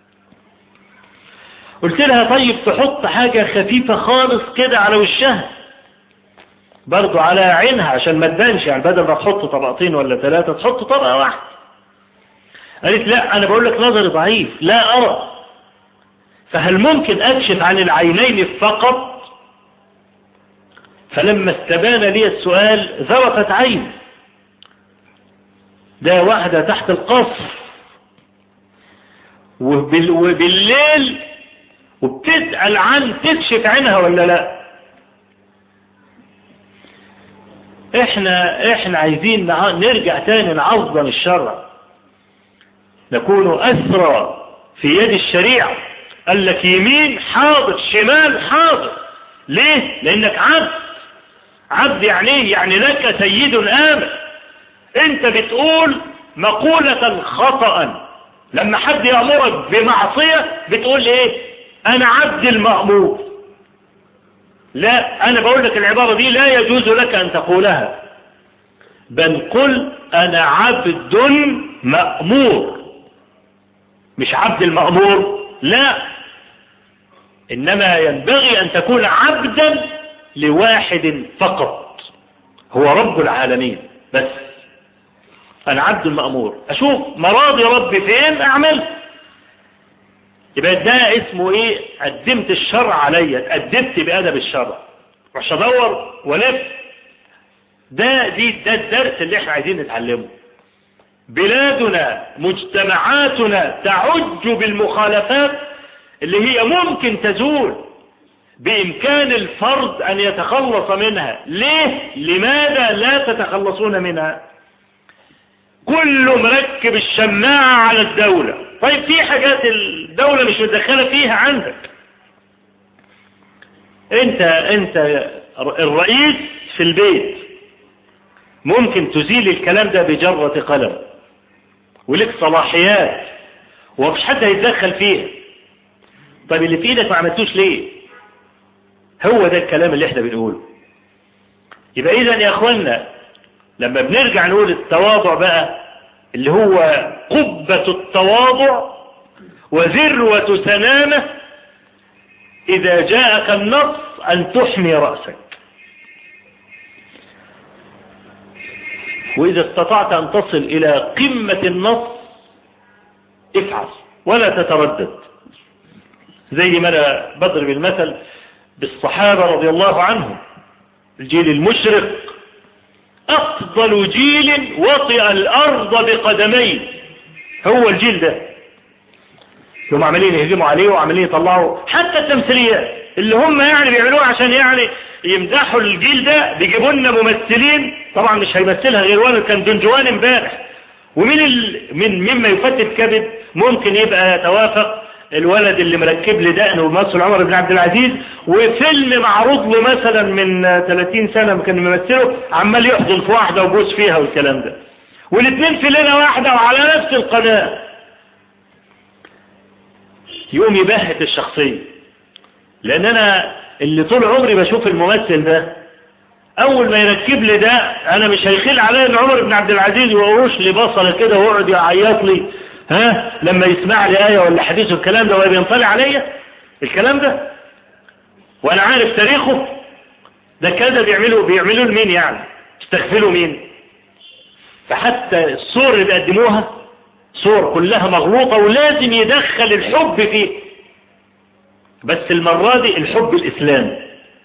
قلت لها طيب تحط حاجة خفيفة خالص كده على وشها برضو على عينها عشان ما تبانش يعني بدل ما تحط طبقتين ولا ثلاثة تحط طبقة واحدة قالت لا انا بقول لك نظري ضعيف لا ارى فهل ممكن اكشف عن العينين فقط فلما استبان لي السؤال ذرفت عين ده واحدة تحت القصر وبالليل وبتسأل عن تكشف عنها ولا لا احنا احنا عايزين نرجع تاني نعظم الشرع نكون أسرى في يد الشريعة قال لك يمين حاضر شمال حاضر ليه لانك عبد عبد يعني ايه يعني لك سيد آمر انت بتقول مقولة خطأ لما حد يأمرك بمعصية بتقول ايه انا عبد المأمور لا انا بقول لك العبارة دي لا يجوز لك ان تقولها بل قل انا عبد مأمور مش عبد المأمور لا إنما ينبغي أن تكون عبدا لواحد فقط هو رب العالمين بس أنا عبد المأمور أشوف مراضي ربي فين أعمل يبقى ده اسمه إيه قدمت الشرع عليا قدمت بأدب الشرع مش أدور ولف ده دي ده الدرس اللي احنا عايزين نتعلمه بلادنا مجتمعاتنا تعج بالمخالفات اللي هي ممكن تزول بإمكان الفرد أن يتخلص منها ليه؟ لماذا لا تتخلصون منها كله مركب الشماعة على الدولة طيب في حاجات الدولة مش متدخلة فيها عندك انت انت الرئيس في البيت ممكن تزيل الكلام ده بجرة قلم ولك صلاحيات ومفيش حد هيتدخل فيها طيب اللي في ايدك ما عملتوش ليه هو ده الكلام اللي احنا بنقوله يبقى اذا يا اخوانا لما بنرجع نقول التواضع بقى اللي هو قبة التواضع وذروة سنامة إذا جاءك النص أن تحمي رأسك وإذا استطعت أن تصل إلى قمة النص افعل ولا تتردد زي ما أنا بضرب المثل بالصحابة رضي الله عنهم الجيل المشرق أفضل جيل وطئ الأرض بقدميه هو الجيل ده هم عمالين يهجموا عليه وعمالين يطلعوا حتى التمثيليات اللي هم يعني بيعملوها عشان يعني يمدحوا الجيل ده بيجيبوا لنا ممثلين طبعا مش هيمثلها غير وانا كان دنجوان امبارح ومين ال... من مما يفتت كبد ممكن يبقى يتوافق الولد اللي مركب لي دقن ومثل عمر بن عبد العزيز وفيلم معروض له مثلا من 30 سنة كان ممثله عمال يحضن في واحدة وبوس فيها والكلام ده والاثنين في ليلة واحدة وعلى نفس القناة يقوم يبهت الشخصية لان انا اللي طول عمري بشوف الممثل ده اول ما يركب لي ده انا مش هيخيل عليا ان عمر بن عبد العزيز وقروش لي بصله كده ويقعد يعيط لي ها لما يسمع لي آية ولا حديث الكلام ده وهي بينطلع عليا الكلام ده وانا عارف تاريخه ده كذا بيعملوا بيعملوا لمين يعني استغفلوا مين فحتى الصور اللي بيقدموها صور كلها مغلوطة ولازم يدخل الحب فيه بس المرة دي الحب الإسلام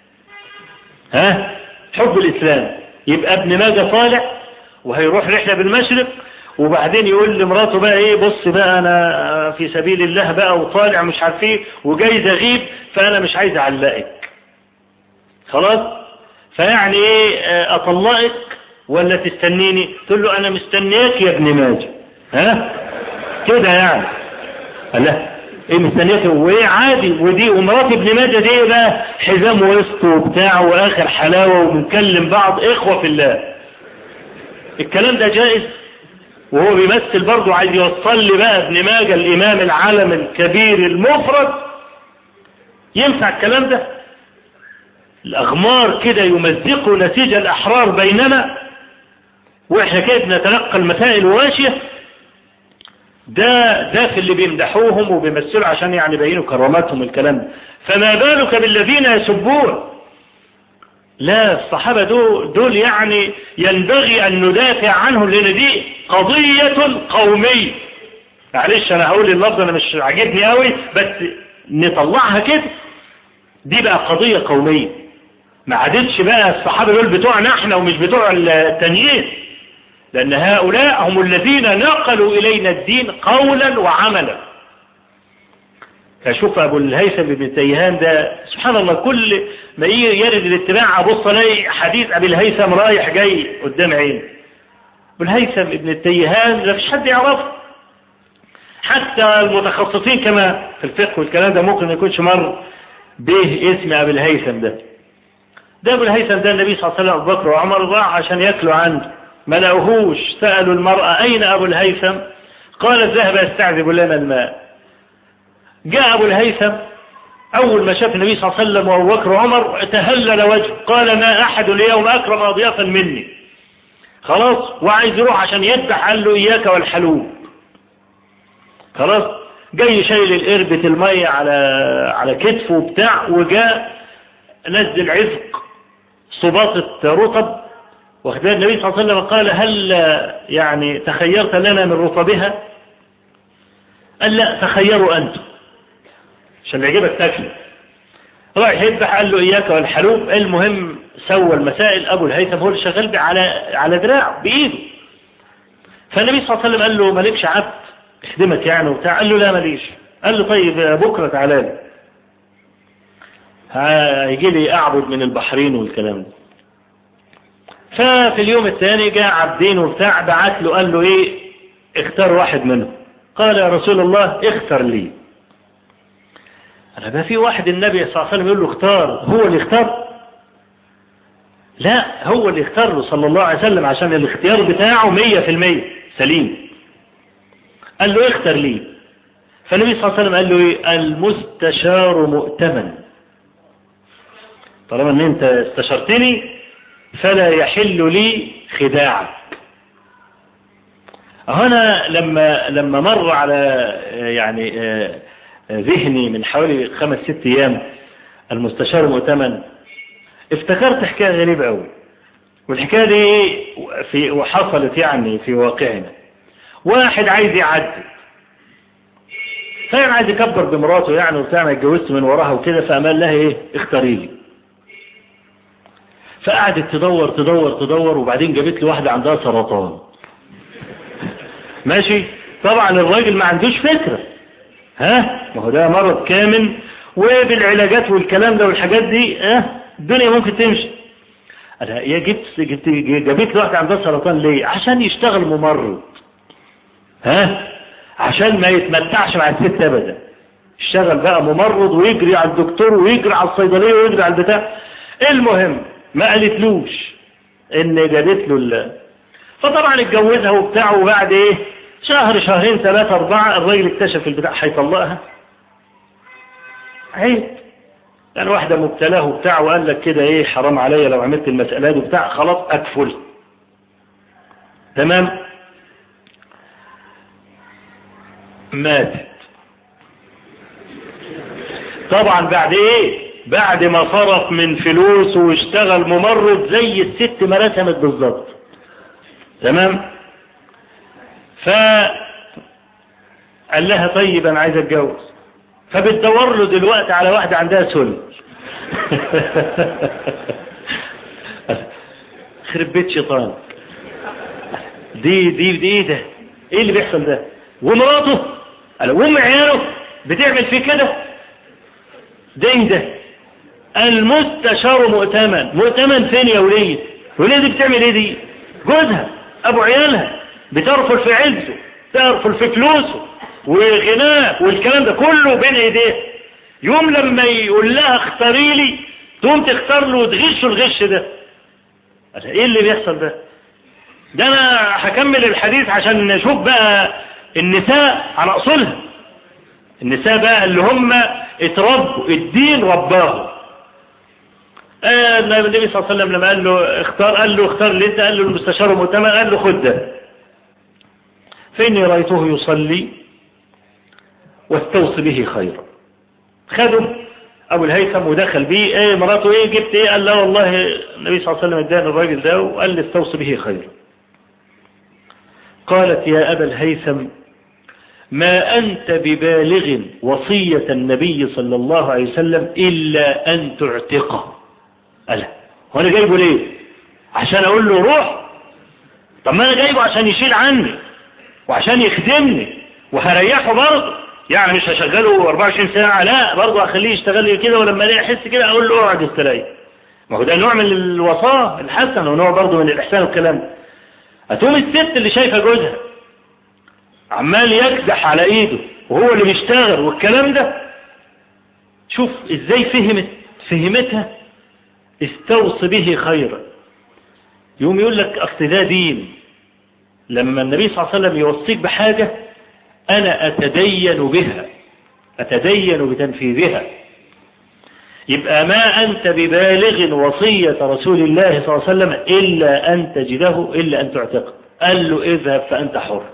ها حب الإسلام يبقى ابن ماجة طالع وهيروح رحلة بالمشرق وبعدين يقول لمراته بقى ايه بص بقى انا في سبيل الله بقى وطالع مش عارف ايه وجاي اغيب فانا مش عايز اعلقك خلاص فيعني ايه اطلقك ولا تستنيني تقول له انا مستنياك يا ابن ماجه ها كده يعني لا ايه مستنياك وايه عادي ودي ومرات ابن ماجه دي ايه بقى حزام وسط وبتاع واخر حلاوه وبنكلم بعض اخوه في الله الكلام ده جائز وهو بيمثل برضه عايز يوصل لي بقى ابن ماجه الامام العالم الكبير المفرد ينفع الكلام ده الاغمار كده يمزقوا نسيج الاحرار بيننا واحنا كده بنتلقى المسائل واشيه ده ده في اللي بيمدحوهم وبيمثلوا عشان يعني يبينوا كراماتهم الكلام ده فما بالك بالذين يسبون لا الصحابة دول, دول يعني ينبغي أن ندافع عنهم لأن دي قضية قومية معلش أنا هقول اللفظ أنا مش عاجبني قوي بس نطلعها كده دي بقى قضية قومية ما عادتش بقى الصحابة دول بتوعنا احنا ومش بتوع التانيين لأن هؤلاء هم الذين نقلوا إلينا الدين قولا وعملا فشوف ابو الهيثم بن تيهان ده سبحان الله كل ما يرد الاتباع ابص الاقي حديث ابي الهيثم رايح جاي قدام عيني ابو الهيثم ابن التيهان ما فيش حد يعرفه حتى المتخصصين كما في الفقه والكلام ده ممكن ما يكونش مر به اسم ابي الهيثم ده ده ابو الهيثم ده النبي صلى الله عليه وسلم ابو بكر وعمر راح عشان ياكلوا عنده ما لقوهوش سالوا المراه اين ابو الهيثم قالت ذهب يستعذب لنا الماء جاء أبو الهيثم أول ما شاف النبي صلى الله عليه وسلم وأبو بكر وعمر تهلل وجهه قال ما أحد اليوم أكرم أضيافا مني خلاص وعايز يروح عشان يذبح قال له إياك والحلوب خلاص جاي شايل القربة المية على على كتفه بتاع وجاء نزل عزق صباطة رطب واخد النبي صلى الله عليه وسلم قال هل يعني تخيرت لنا من رطبها قال لا تخيروا أنتم عشان يعجبك تاكله رايح يذبح قال له إياك والحلوب المهم سوى المسائل أبو الهيثم هو اللي شغال على على دراعه بإيده فالنبي صلى الله عليه وسلم قال له مالكش عبد اخدمك يعني وبتاع قال له لا ماليش قال له طيب بكرة تعالى لي هيجي لي أعبد من البحرين والكلام ده ففي اليوم الثاني جاء عبدين وبتاع بعت له قال له ايه اختار واحد منهم قال يا رسول الله اختر لي أنا ما في واحد النبي صلى الله عليه وسلم يقول له اختار هو اللي اختار لا هو اللي اختار له صلى الله عليه وسلم عشان الاختيار بتاعه مية في المية سليم قال له اختر لي فالنبي صلى الله عليه وسلم قال له ايه المستشار مؤتمن طالما ان انت استشرتني فلا يحل لي خداعك هنا لما لما مر على يعني ذهني من حوالي خمس ست ايام المستشار المؤتمن افتكرت حكاية غريبة قوي والحكاية دي في وحصلت يعني في واقعنا واحد عايز يعدي فين عايز يكبر بمراته يعني وبتاع ما اتجوزت من وراها وكده فقال لها ايه اختاري لي فقعدت تدور تدور تدور وبعدين جابت لي واحدة عندها سرطان ماشي طبعا الراجل ما عندوش فكرة ها ما هو ده مرض كامل وبالعلاجات والكلام ده والحاجات دي ها الدنيا ممكن تمشي انا يا جبت جبت جابت لي واحدة عندها سرطان ليه عشان يشتغل ممرض ها عشان ما يتمتعش مع الست ابدا اشتغل بقى ممرض ويجري على الدكتور ويجري على الصيدلية ويجري على البتاع المهم ما قالتلوش ان جابت له ال... فطبعا اتجوزها وبتاع وبعد ايه شهر شهرين ثلاثة اربعة الراجل اكتشف البتاع هيطلقها عيب يعني واحدة مبتلاه وبتاع وقال لك كده ايه حرام عليا لو عملت المسألة دي وبتاع خلاص اكفل تمام ماتت طبعا بعد ايه بعد ما صرف من فلوس واشتغل ممرض زي الست ما رسمت بالظبط تمام فقال لها طيب انا عايز اتجوز فبتدور له دلوقتي على واحدة عندها سل خرب بيت شيطان دي دي دي ايه ده ايه اللي بيحصل ده ومراته قال وام عياله بتعمل فيه كده ده ايه ده المستشار مؤتمن مؤتمن فين يا وليد وليه دي بتعمل ايه دي جوزها ابو عيالها بترفل في عزه ترفل في فلوسه وغناه والكلام ده كله بين ايديه يوم لما يقول لها اختاري لي تقوم تختار له وتغشه الغش ده ايه اللي بيحصل ده ده انا هكمل الحديث عشان نشوف بقى النساء على اصولها النساء بقى اللي هم اتربوا الدين رباهم آه النبي صلى الله عليه وسلم لما قال له اختار قال له اختار اللي انت قال له المستشار مؤتمن قال له خد ده فإني رأيته يصلي واستوصي به خيرا خده أبو الهيثم ودخل بيه ايه مراته ايه جبت ايه قال لا والله النبي صلى الله عليه وسلم اداني الراجل ده وقال لي استوصي به خيرا قالت يا أبا الهيثم ما أنت ببالغ وصية النبي صلى الله عليه وسلم إلا أن تعتقه قال وانا جايبه ليه عشان اقول له روح طب ما انا جايبه عشان يشيل عني وعشان يخدمني وهريحه برضه يعني مش هشغله 24 ساعة لا برضه اخليه يشتغل لي كده ولما الاقي احس كده اقول له اقعد استريح ما هو ده نوع من الوصاة الحسن ونوع برضه من الاحسان والكلام ده هتقوم الست اللي شايفة جوزها عمال يكدح على ايده وهو اللي بيشتغل والكلام ده شوف ازاي فهمت فهمتها استوص به خيرا يوم يقول لك اصل ده دين لما النبي صلى الله عليه وسلم يوصيك بحاجة انا اتدين بها اتدين بتنفيذها يبقى ما أنت ببالغ وصية رسول الله صلى الله عليه وسلم إلا أن تجده إلا أن تعتقد قال له اذهب فأنت حر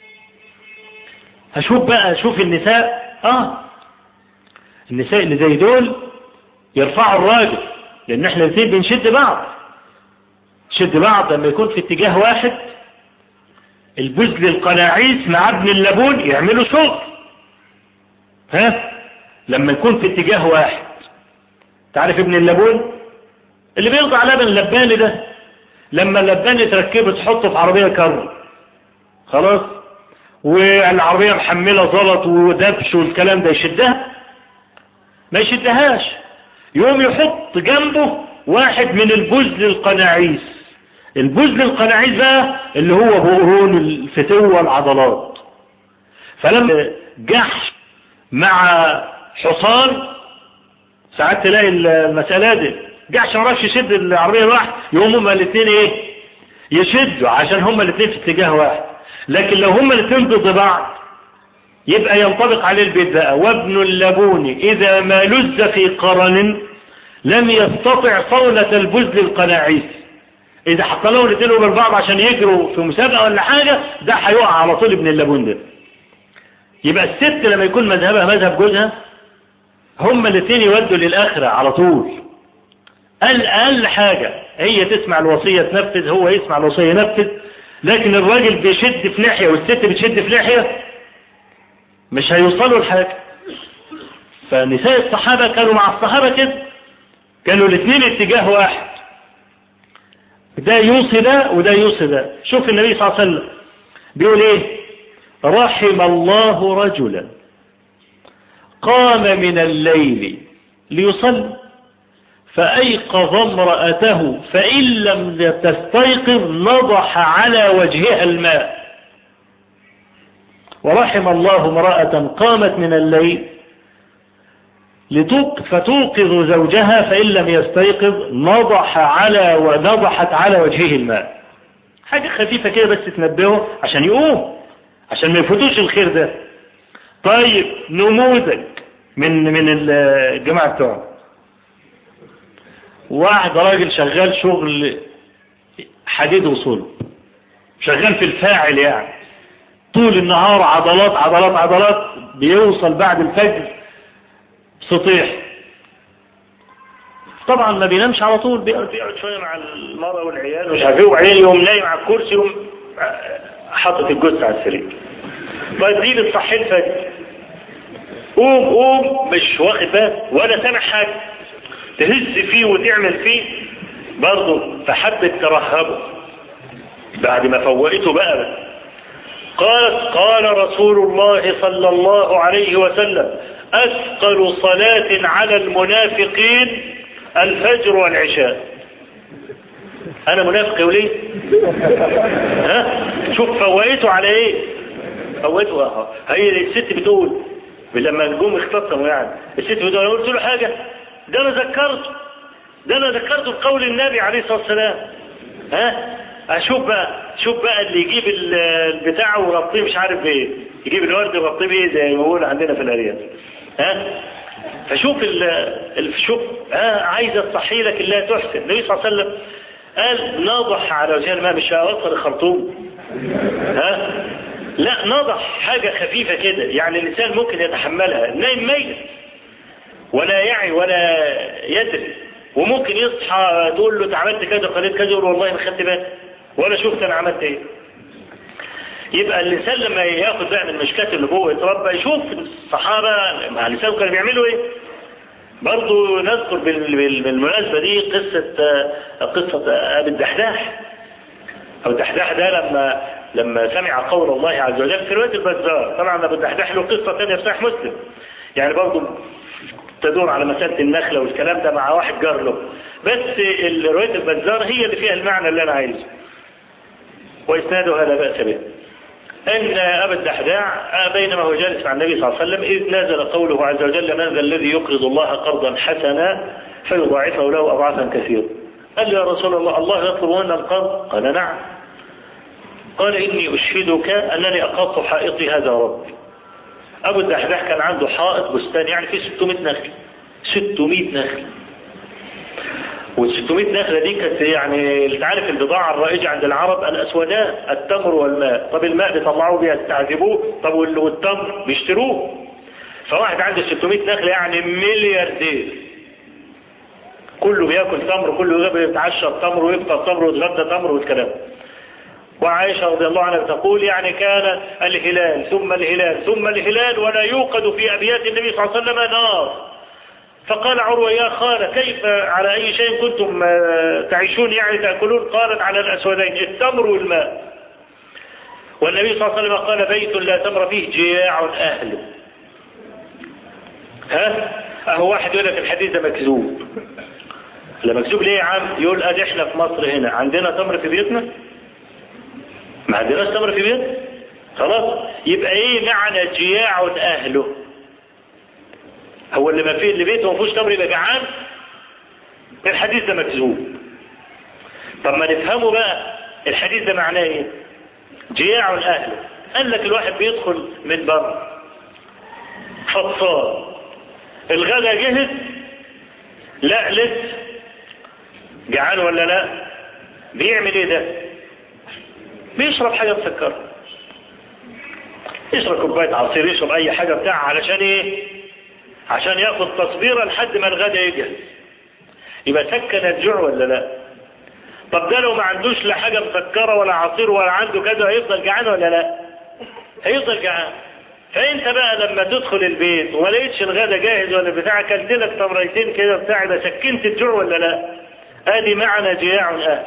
هشوف بقى شوف النساء آه النساء اللي زي دول يرفعوا الراجل لأن احنا الاثنين بنشد بعض شد بعض لما يكون في اتجاه واحد البزل القناعيس مع ابن اللبون يعملوا شغل ها لما يكون في اتجاه واحد تعرف ابن اللبون اللي بيقطع لبن اللباني ده لما اللباني تركبه تحطه في عربية كر خلاص والعربية محملة زلط ودبش والكلام ده يشدها ما يشدهاش يوم يحط جنبه واحد من البزل القناعيس البزل القناعيس بقى اللي هو بقرون الفتوة العضلات فلما جحش مع حصان ساعات تلاقي المسألة دي جحش معرفش يشد العربية الواحد يقوموا هما الاثنين ايه يشدوا عشان هما الاثنين في اتجاه واحد لكن لو هما الاثنين ضد بعض يبقى ينطبق عليه البيت بقى وابن اللبون إذا ما لز في قرن لم يستطع صولة البزل القناعيس إذا حط لهم الاثنين من بعض عشان يجروا في مسابقة ولا حاجة ده هيقع على طول ابن اللبون ده يبقى الست لما يكون مذهبها مذهب جوزها هما الاثنين يودوا للآخرة على طول أقل حاجة هي تسمع الوصية تنفذ هو يسمع الوصية ينفذ لكن الراجل بيشد في ناحية والست بتشد في ناحية مش هيوصلوا لحاجة فنساء الصحابة كانوا مع الصحابة كده كانوا الاثنين اتجاه واحد ده يوصي ده وده يوصي ده شوف النبي صلى الله عليه وسلم بيقول ايه رحم الله رجلا قام من الليل ليصلي فأيقظ امرأته فإن لم تستيقظ نضح على وجهها الماء ورحم الله امرأة قامت من الليل فتوقظ زوجها فإن لم يستيقظ نضح على ونضحت على وجهه الماء حاجة خفيفة كده بس تنبهه عشان يقوم عشان ما يفوتوش الخير ده طيب نموذج من من الجماعة بتوعهم واحد راجل شغال شغل حديد وصول شغال في الفاعل يعني طول النهار عضلات عضلات عضلات بيوصل بعد الفجر سطيح طبعا ما بينامش على طول بيقعد شوية مع المرأة والعيال ومش عارف ايه وبعدين يوم نايم على الكرسي يوم حاطط الجثة على السرير طيب دي بتصحي الفجر قوم قوم مش واخد بالك ولا سامع حاجة تهز فيه وتعمل فيه برضه فحبت ترهبه بعد ما فوقته بقى قالت قال رسول الله صلى الله عليه وسلم أثقل صلاة على المنافقين الفجر والعشاء أنا منافق وليه ها شوف فوقته على ايه فوقته اه هي الست بتقول لما نجوم اختصموا يعني الست بتقول انا قلت له حاجة ده انا ذكرته ده انا ذكرته بقول النبي عليه الصلاة والسلام ها اشوف بقى شوف بقى اللي يجيب البتاع وربطيه مش عارف ايه يجيب الورد وربطيه بايه زي ما بقول عندنا في الارياف ها فشوف ال شوف ها عايزه تصحي لك الله تحسن النبي صلى الله عليه وسلم قال نضح على وجه الماء مش هوصل الخرطوم ها لا نضح حاجة خفيفة كده يعني الإنسان ممكن يتحملها نايم ميت ولا يعي ولا يدري وممكن يصحى تقول له عملت كذا وخليت كذا يقول والله ما خدت بالي ولا شفت انا عملت ايه يبقى الانسان لما ياخد بقى من مشكات النبوة يتربى يشوف الصحابة مع الانسان كانوا بيعملوا ايه برضو نذكر بالمناسبة دي قصة قصة ابي الدحداح أبو الدحداح ده لما لما سمع قول الله عز وجل في رواية البزار طبعا أبو الدحداح له قصة ثانية في صحيح مسلم يعني برضه تدور على مسألة النخلة والكلام ده مع واحد جار له بس رواية البزار هي اللي فيها المعنى اللي أنا عايزه وإسنادها لا بأس به أن أبا الدحداح بينما هو جالس مع النبي صلى الله عليه وسلم إذ نزل قوله عز وجل من ذا الذي يقرض الله قرضا حسنا فيضاعفه له أضعافا كثيرة قال له يا رسول الله الله يطلب منا القرض قال نعم قال إني أشهدك أنني أقضت حائطي هذا ربي أبو الدحداح كان عنده حائط بستان يعني فيه 600 نخل 600 نخل وال 600 نخلة دي كانت يعني انت عارف البضاعة الرائجة عند العرب الأسودان التمر والماء طب الماء بيطلعوه بيستعذبوه طب والتمر بيشتروه فواحد عنده 600 نخلة يعني ملياردير كله بياكل تمر كله بيتعشى التمر ويفطر تمر ويتغدى تمر والكلام وعائشة رضي الله عنها تقول يعني كان الهلال ثم الهلال ثم الهلال ولا يوقد في أبيات النبي صلى الله عليه وسلم نار فقال عروة يا خالة كيف على أي شيء كنتم تعيشون يعني تأكلون قالت على الأسودين التمر والماء والنبي صلى الله عليه وسلم قال بيت لا تمر فيه جياع أهله ها أهو واحد يقول لك الحديث ده مكذوب لا مكذوب ليه يا عم يقول ادي احنا في مصر هنا عندنا تمر في بيوتنا ما عندناش تمر في بيوتنا خلاص يبقى ايه معنى جياع اهله هو اللي ما فيه اللي بيته ما فيهوش تمر يبقى جعان الحديث ده مكذوب طب ما نفهمه بقى الحديث ده معناه ايه جياع اهله قال لك الواحد بيدخل من بره فطار الغدا جهز لا لسه جعان ولا لا بيعمل ايه ده بيشرب حاجة مسكرة يشرب كوباية عصير يشرب اي حاجة بتاع علشان ايه عشان ياخد تصبيرة لحد ما الغدا يجهز يبقى سكن الجوع ولا لا طب ده لو ما عندوش لا حاجة مسكرة ولا عصير ولا عنده كذا هيفضل جعان ولا لا هيفضل جعان فانت بقى لما تدخل البيت وما لقيتش الغدا جاهز ولا بتاع كلت لك تمريتين كده بتاع ده سكنت الجوع ولا لا ادي معنى جياع اهل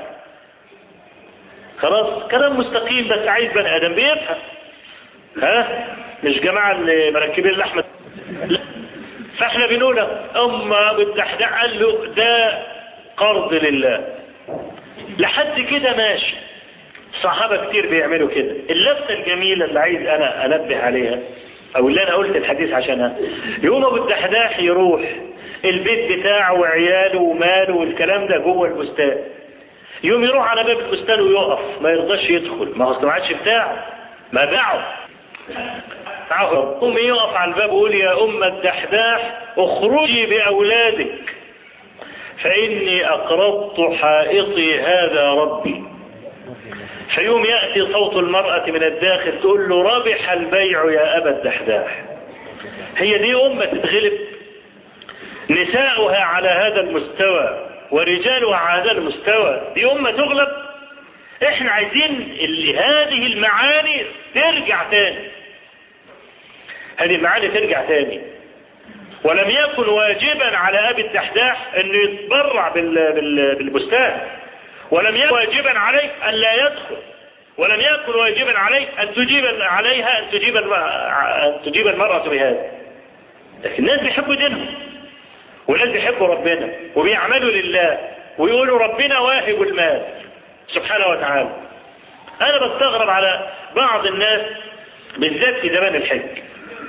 خلاص كلام مستقيم بس عايز بني ادم بيفهم ها مش جماعة اللي مركبين اللحمة لا. فاحنا بنقول اما ابو الدحداح قال له ده قرض لله لحد كده ماشي صحابة كتير بيعملوا كده اللفتة الجميلة اللي عايز انا انبه عليها او اللي انا قلت الحديث عشانها يوم ابو الدحداح يروح البيت بتاعه وعياله وماله والكلام ده جوه البستان يوم يروح على باب البستان ويقف ما يرضاش يدخل ما هو ما عادش بتاعه ما باعه قوم يقف على الباب ويقول يا أم الدحداح اخرجي بأولادك فإني أقرضت حائطي هذا ربي فيوم يأتي صوت المرأة من الداخل تقول له ربح البيع يا أبا الدحداح هي دي أمة تتغلب نساؤها على هذا المستوى ورجالها على هذا المستوى دي أمة تغلب احنا عايزين اللي هذه المعاني ترجع تاني هذه المعاني ترجع تاني ولم يكن واجبا على أبي الدحداح أنه يتبرع بالبستان ولم يكن واجبا عليه أن لا يدخل ولم يكن واجبا عليه أن تجيب عليها أن تجيب أن تجيب المرأة بهذا لكن الناس بيحبوا دينهم والناس بيحبوا ربنا وبيعملوا لله ويقولوا ربنا واهب المال سبحانه وتعالى أنا بستغرب على بعض الناس بالذات في زمان الحج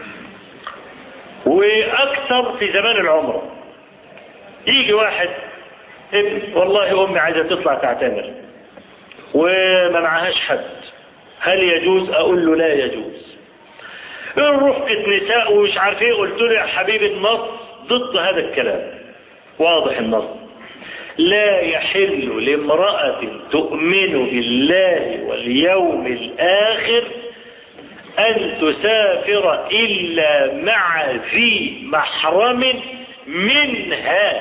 وأكثر في زمان العمرة يجي واحد ابن والله أمي عايزة تطلع تعتمر وما معهاش حد هل يجوز أقول له لا يجوز رفقة نساء ومش عارف ايه قلت له يا حبيبي النص ضد هذا الكلام واضح النص لا يحل لامرأة تؤمن بالله واليوم الآخر أن تسافر إلا مع ذي محرم منها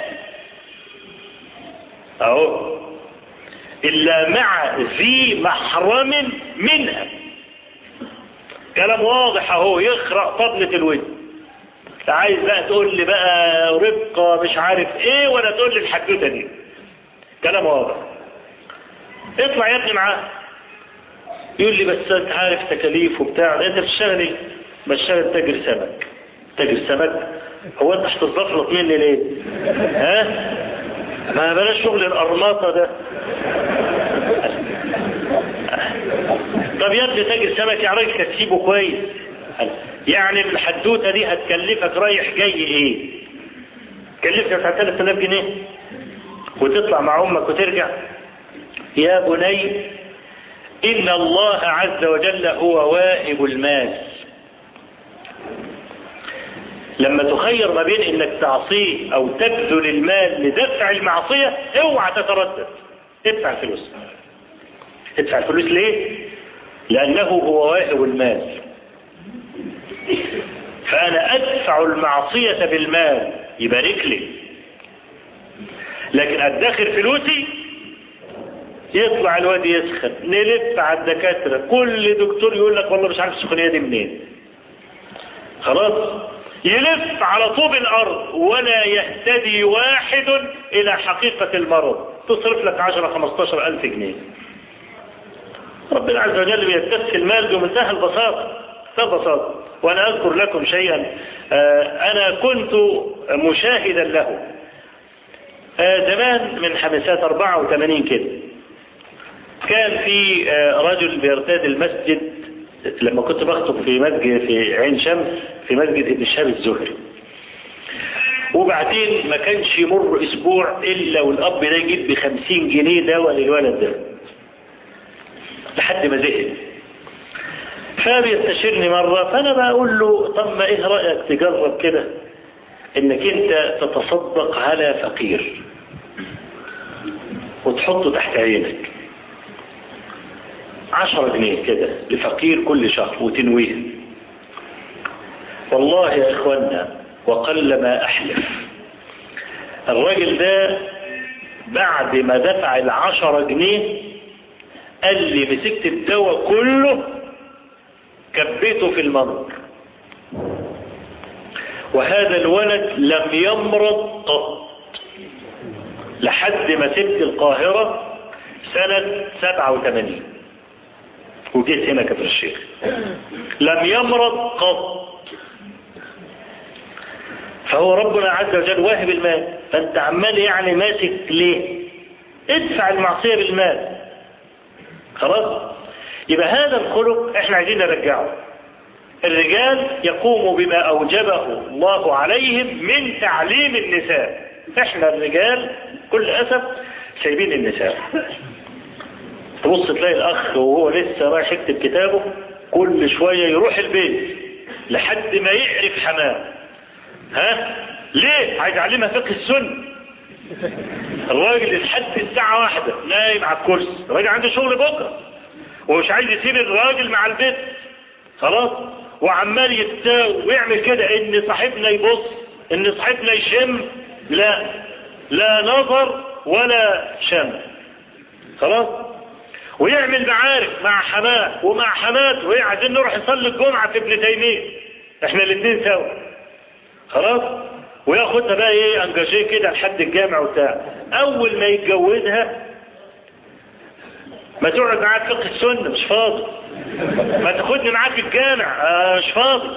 أهو إلا مع ذي محرم منها كلام واضح أهو يخرق طبلة الود عايز بقى تقول لي بقى ربقة مش عارف ايه ولا تقول لي الحدوتة دي كلام واضح اطلع يا ابني معاه يقول لي بس انت عارف تكاليف وبتاع انت بتشتغل ايه بشتغل تاجر سمك تاجر سمك هو انت هتتزفلط مني ليه ها ما بلاش شغل القرماطه ده طب يا ابني تاجر سمك يا راجل تسيبه كويس يعني الحدوته دي هتكلفك رايح جاي ايه كلفك بتاع 3000 جنيه وتطلع مع امك وترجع يا بني ان الله عز وجل هو واهب المال لما تخير ما بين انك تعصيه او تبذل المال لدفع المعصية اوعى تتردد ادفع الفلوس ادفع الفلوس ليه لانه هو واهب المال فانا ادفع المعصية بالمال يبارك لي لكن ادخر فلوسي يطلع الواد يسخن نلف على الدكاترة كل دكتور يقول لك والله مش عارف السخونية دي منين خلاص يلف على طوب الارض ولا يهتدي واحد الى حقيقة المرض تصرف لك 10 15 الف جنيه ربنا عز وجل بيتكسي المال بمنتهى البساطة ببساطة وانا اذكر لكم شيئا انا كنت مشاهدا له زمان من حمسات 84 كده كان في رجل بيرتاد المسجد لما كنت بخطب في مسجد في عين شمس في مسجد ابن شهاب الزهري وبعدين ما كانش يمر اسبوع الا والاب ده يجيب ب 50 جنيه دواء للولد ده لحد ما زهق فبيستشيرني مرة فانا بقول له طب ما ايه رأيك تجرب كده انك انت تتصدق على فقير وتحطه تحت عينك عشرة جنيه كده لفقير كل شهر وتنويه والله يا اخوانا وقل ما احلف الراجل ده بعد ما دفع العشرة جنيه قال لي مسكت الدواء كله كبيته في المنظر وهذا الولد لم يمرض قط لحد ما سبت القاهرة سنة 87 وجيت هنا كفر الشيخ لم يمرض قط فهو ربنا عز وجل واهب المال فانت عمال يعني ماسك ليه ادفع المعصية بالمال خلاص يبقى هذا الخلق احنا عايزين نرجعه الرجال يقوم بما اوجبه الله عليهم من تعليم النساء احنا الرجال كل اسف سايبين النساء تبص تلاقي الاخ وهو لسه رايح يكتب كتابه كل شوية يروح البيت لحد ما يعرف حماه ها ليه عايز يعلمها فقه السنة الراجل لحد الساعة واحدة نايم على الكرسي الراجل عنده شغل بكرة ومش عايز يسيب الراجل مع البيت خلاص وعمال يتساوي ويعمل كده ان صاحبنا يبص ان صاحبنا يشم لا لا نظر ولا شم خلاص ويعمل معارف مع حماه ومع حماته وهي عايزين نروح نصلي الجمعة في ابن تيمية احنا الاثنين سوا خلاص وياخدها بقى ايه انجاجيه كده لحد الجامع وبتاع اول ما يتجوزها ما تقعد معاك فقه السنة مش فاضي ما تاخدني معاك الجامع آه مش فاضي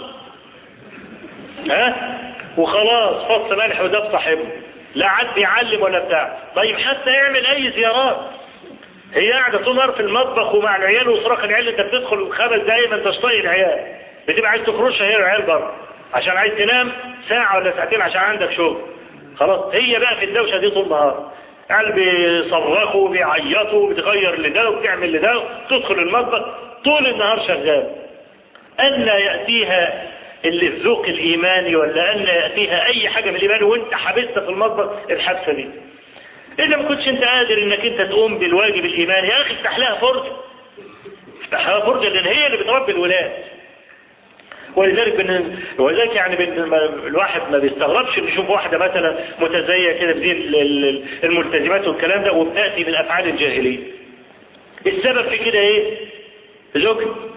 ها وخلاص فص ملح وده صاحبه لا عد يعلم ولا بتاع طيب حتى يعمل اي زيارات هي قاعدة طول النهار في المطبخ ومع العيال وصراخ العيال انت بتدخل خمس دقايق ما انتش طايق العيال بتبقى عايز تخرجها هي العيال بره عشان عايز تنام ساعة ولا ساعتين عشان عندك شغل خلاص هي بقى في الدوشة دي طول النهار قال بيصرخوا بيعيطوا بتغير لده وبتعمل لده تدخل المطبخ طول النهار شغال أن لا يأتيها اللي الذوق الإيماني ولا أن يأتيها أي حاجة من الإيمان وانت حبست في المطبخ الحبسة دي إذا ما كنتش انت قادر انك انت تقوم بالواجب الإيماني يا أخي افتح لها فرجة افتح لها فرجة لأن هي اللي بتربي الولاد ولذلك بن... ولذلك يعني بن... الواحد ما بيستغربش ان يشوف واحدة مثلا متزية كده بدين الملتزمات والكلام ده وبتأتي من أفعال الجاهلية السبب في كده ايه زوج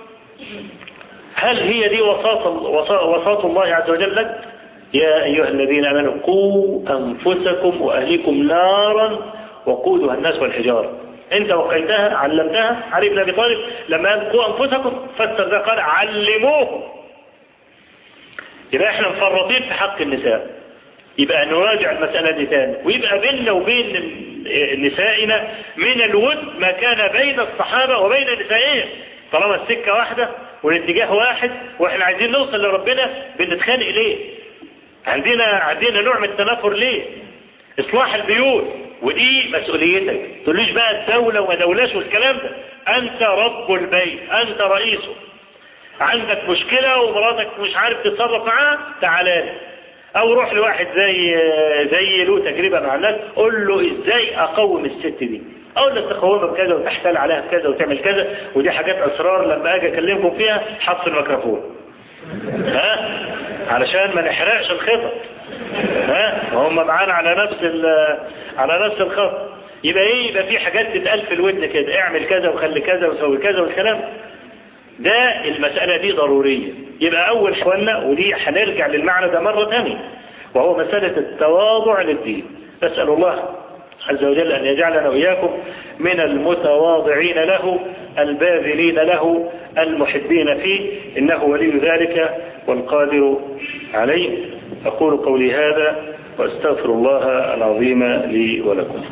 هل هي دي وساط وساط الله عز وجل لك يا أيها الذين أمنوا قوا أنفسكم وأهليكم نارا وقودها الناس والحجارة انت وقيتها علمتها علي بن ابي طالب لما قال قوا انفسكم فسر ده قال علموه يبقى احنا مفرطين في حق النساء يبقى نراجع المسألة دي تاني ويبقى بيننا وبين نسائنا من الود ما كان بين الصحابة وبين نسائهم طالما السكة واحدة والاتجاه واحد واحنا عايزين نوصل لربنا بنتخانق ليه عندنا عندنا نوع من التنافر ليه اصلاح البيوت ودي مسؤوليتك تقوليش بقى الدولة وما دولش والكلام ده انت رب البيت انت رئيسه عندك مشكلة ومراتك مش عارف تتصرف معاها تعالى لي او روح لواحد زي زي له تجربة مع الناس قول له ازاي اقوم الست دي اقول لك تقومها بكذا وتحتال عليها بكذا وتعمل كذا ودي حاجات اسرار لما اجي اكلمكم فيها حط الميكروفون ها علشان ما نحرقش الخطط ها هم معانا على نفس على نفس الخط يبقى ايه يبقى في حاجات تتقال في الودن كده اعمل كذا وخلي كذا وسوي كذا والكلام ده المسألة دي ضرورية يبقى أول حولنا ودي هنرجع للمعنى ده مرة ثانية وهو مسألة التواضع للدين أسأل الله عز وجل أن يجعلنا وإياكم من المتواضعين له الباذلين له المحبين فيه إنه ولي ذلك والقادر عليه أقول قولي هذا وأستغفر الله العظيم لي ولكم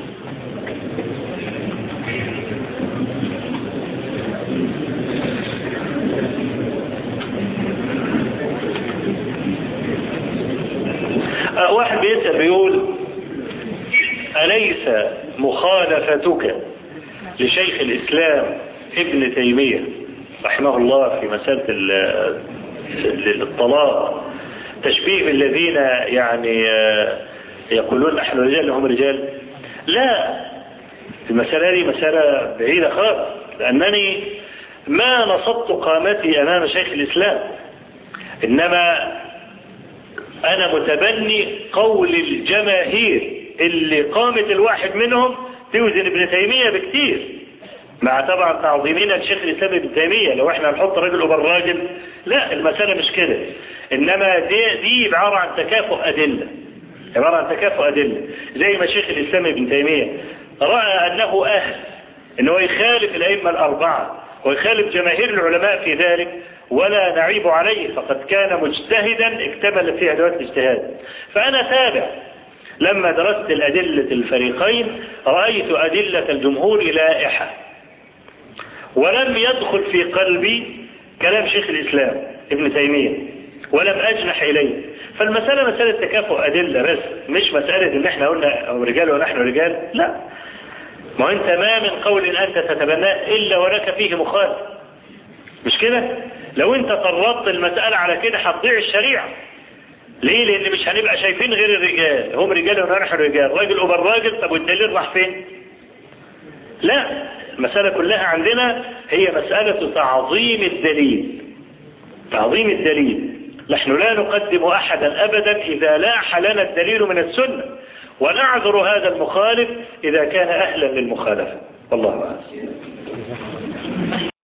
واحد بيسأل بيقول أليس مخالفتك لشيخ الإسلام ابن تيمية رحمه الله في مسألة الطلاق تشبيه بالذين يعني يقولون نحن رجال هم رجال لا المسألة دي مسألة بعيدة خالص لأنني ما نصبت قامتي أمام شيخ الإسلام إنما أنا متبني قول الجماهير اللي قامت الواحد منهم توزن ابن تيمية بكتير مع طبعا تعظيمنا لشيخ الإسلام ابن تيمية لو احنا هنحط راجل أوبر راجل لا المسألة مش كده إنما دي, دي عبارة عن تكافؤ أدلة عبارة عن تكافؤ أدلة زي ما شيخ الإسلام ابن تيمية رأى أنه أهل أنه يخالف الأئمة الأربعة ويخالف جماهير العلماء في ذلك ولا نعيب عليه فقد كان مجتهدا اكتمل في أدوات الاجتهاد فأنا تابع لما درست الأدلة الفريقين رأيت أدلة الجمهور لائحة ولم يدخل في قلبي كلام شيخ الإسلام ابن تيمية ولم أجنح إليه فالمسألة مسألة تكافؤ أدلة بس مش مسألة إن احنا قلنا رجال ونحن رجال لا ما أنت ما من قول أنت تتبناه إلا ولك فيه مخالف مش كده لو أنت قربت المسألة على كده هتضيع الشريعة ليه لأن مش هنبقى شايفين غير الرجال هم رجال ونحن رجال راجل أوبر راجل طب والدليل راح فين لا المسألة كلها عندنا هي مسألة تعظيم الدليل تعظيم الدليل نحن لا نقدم أحدا أبدا إذا لاح لنا الدليل من السنة ونعذر هذا المخالف إذا كان أهلا للمخالفة والله أعلم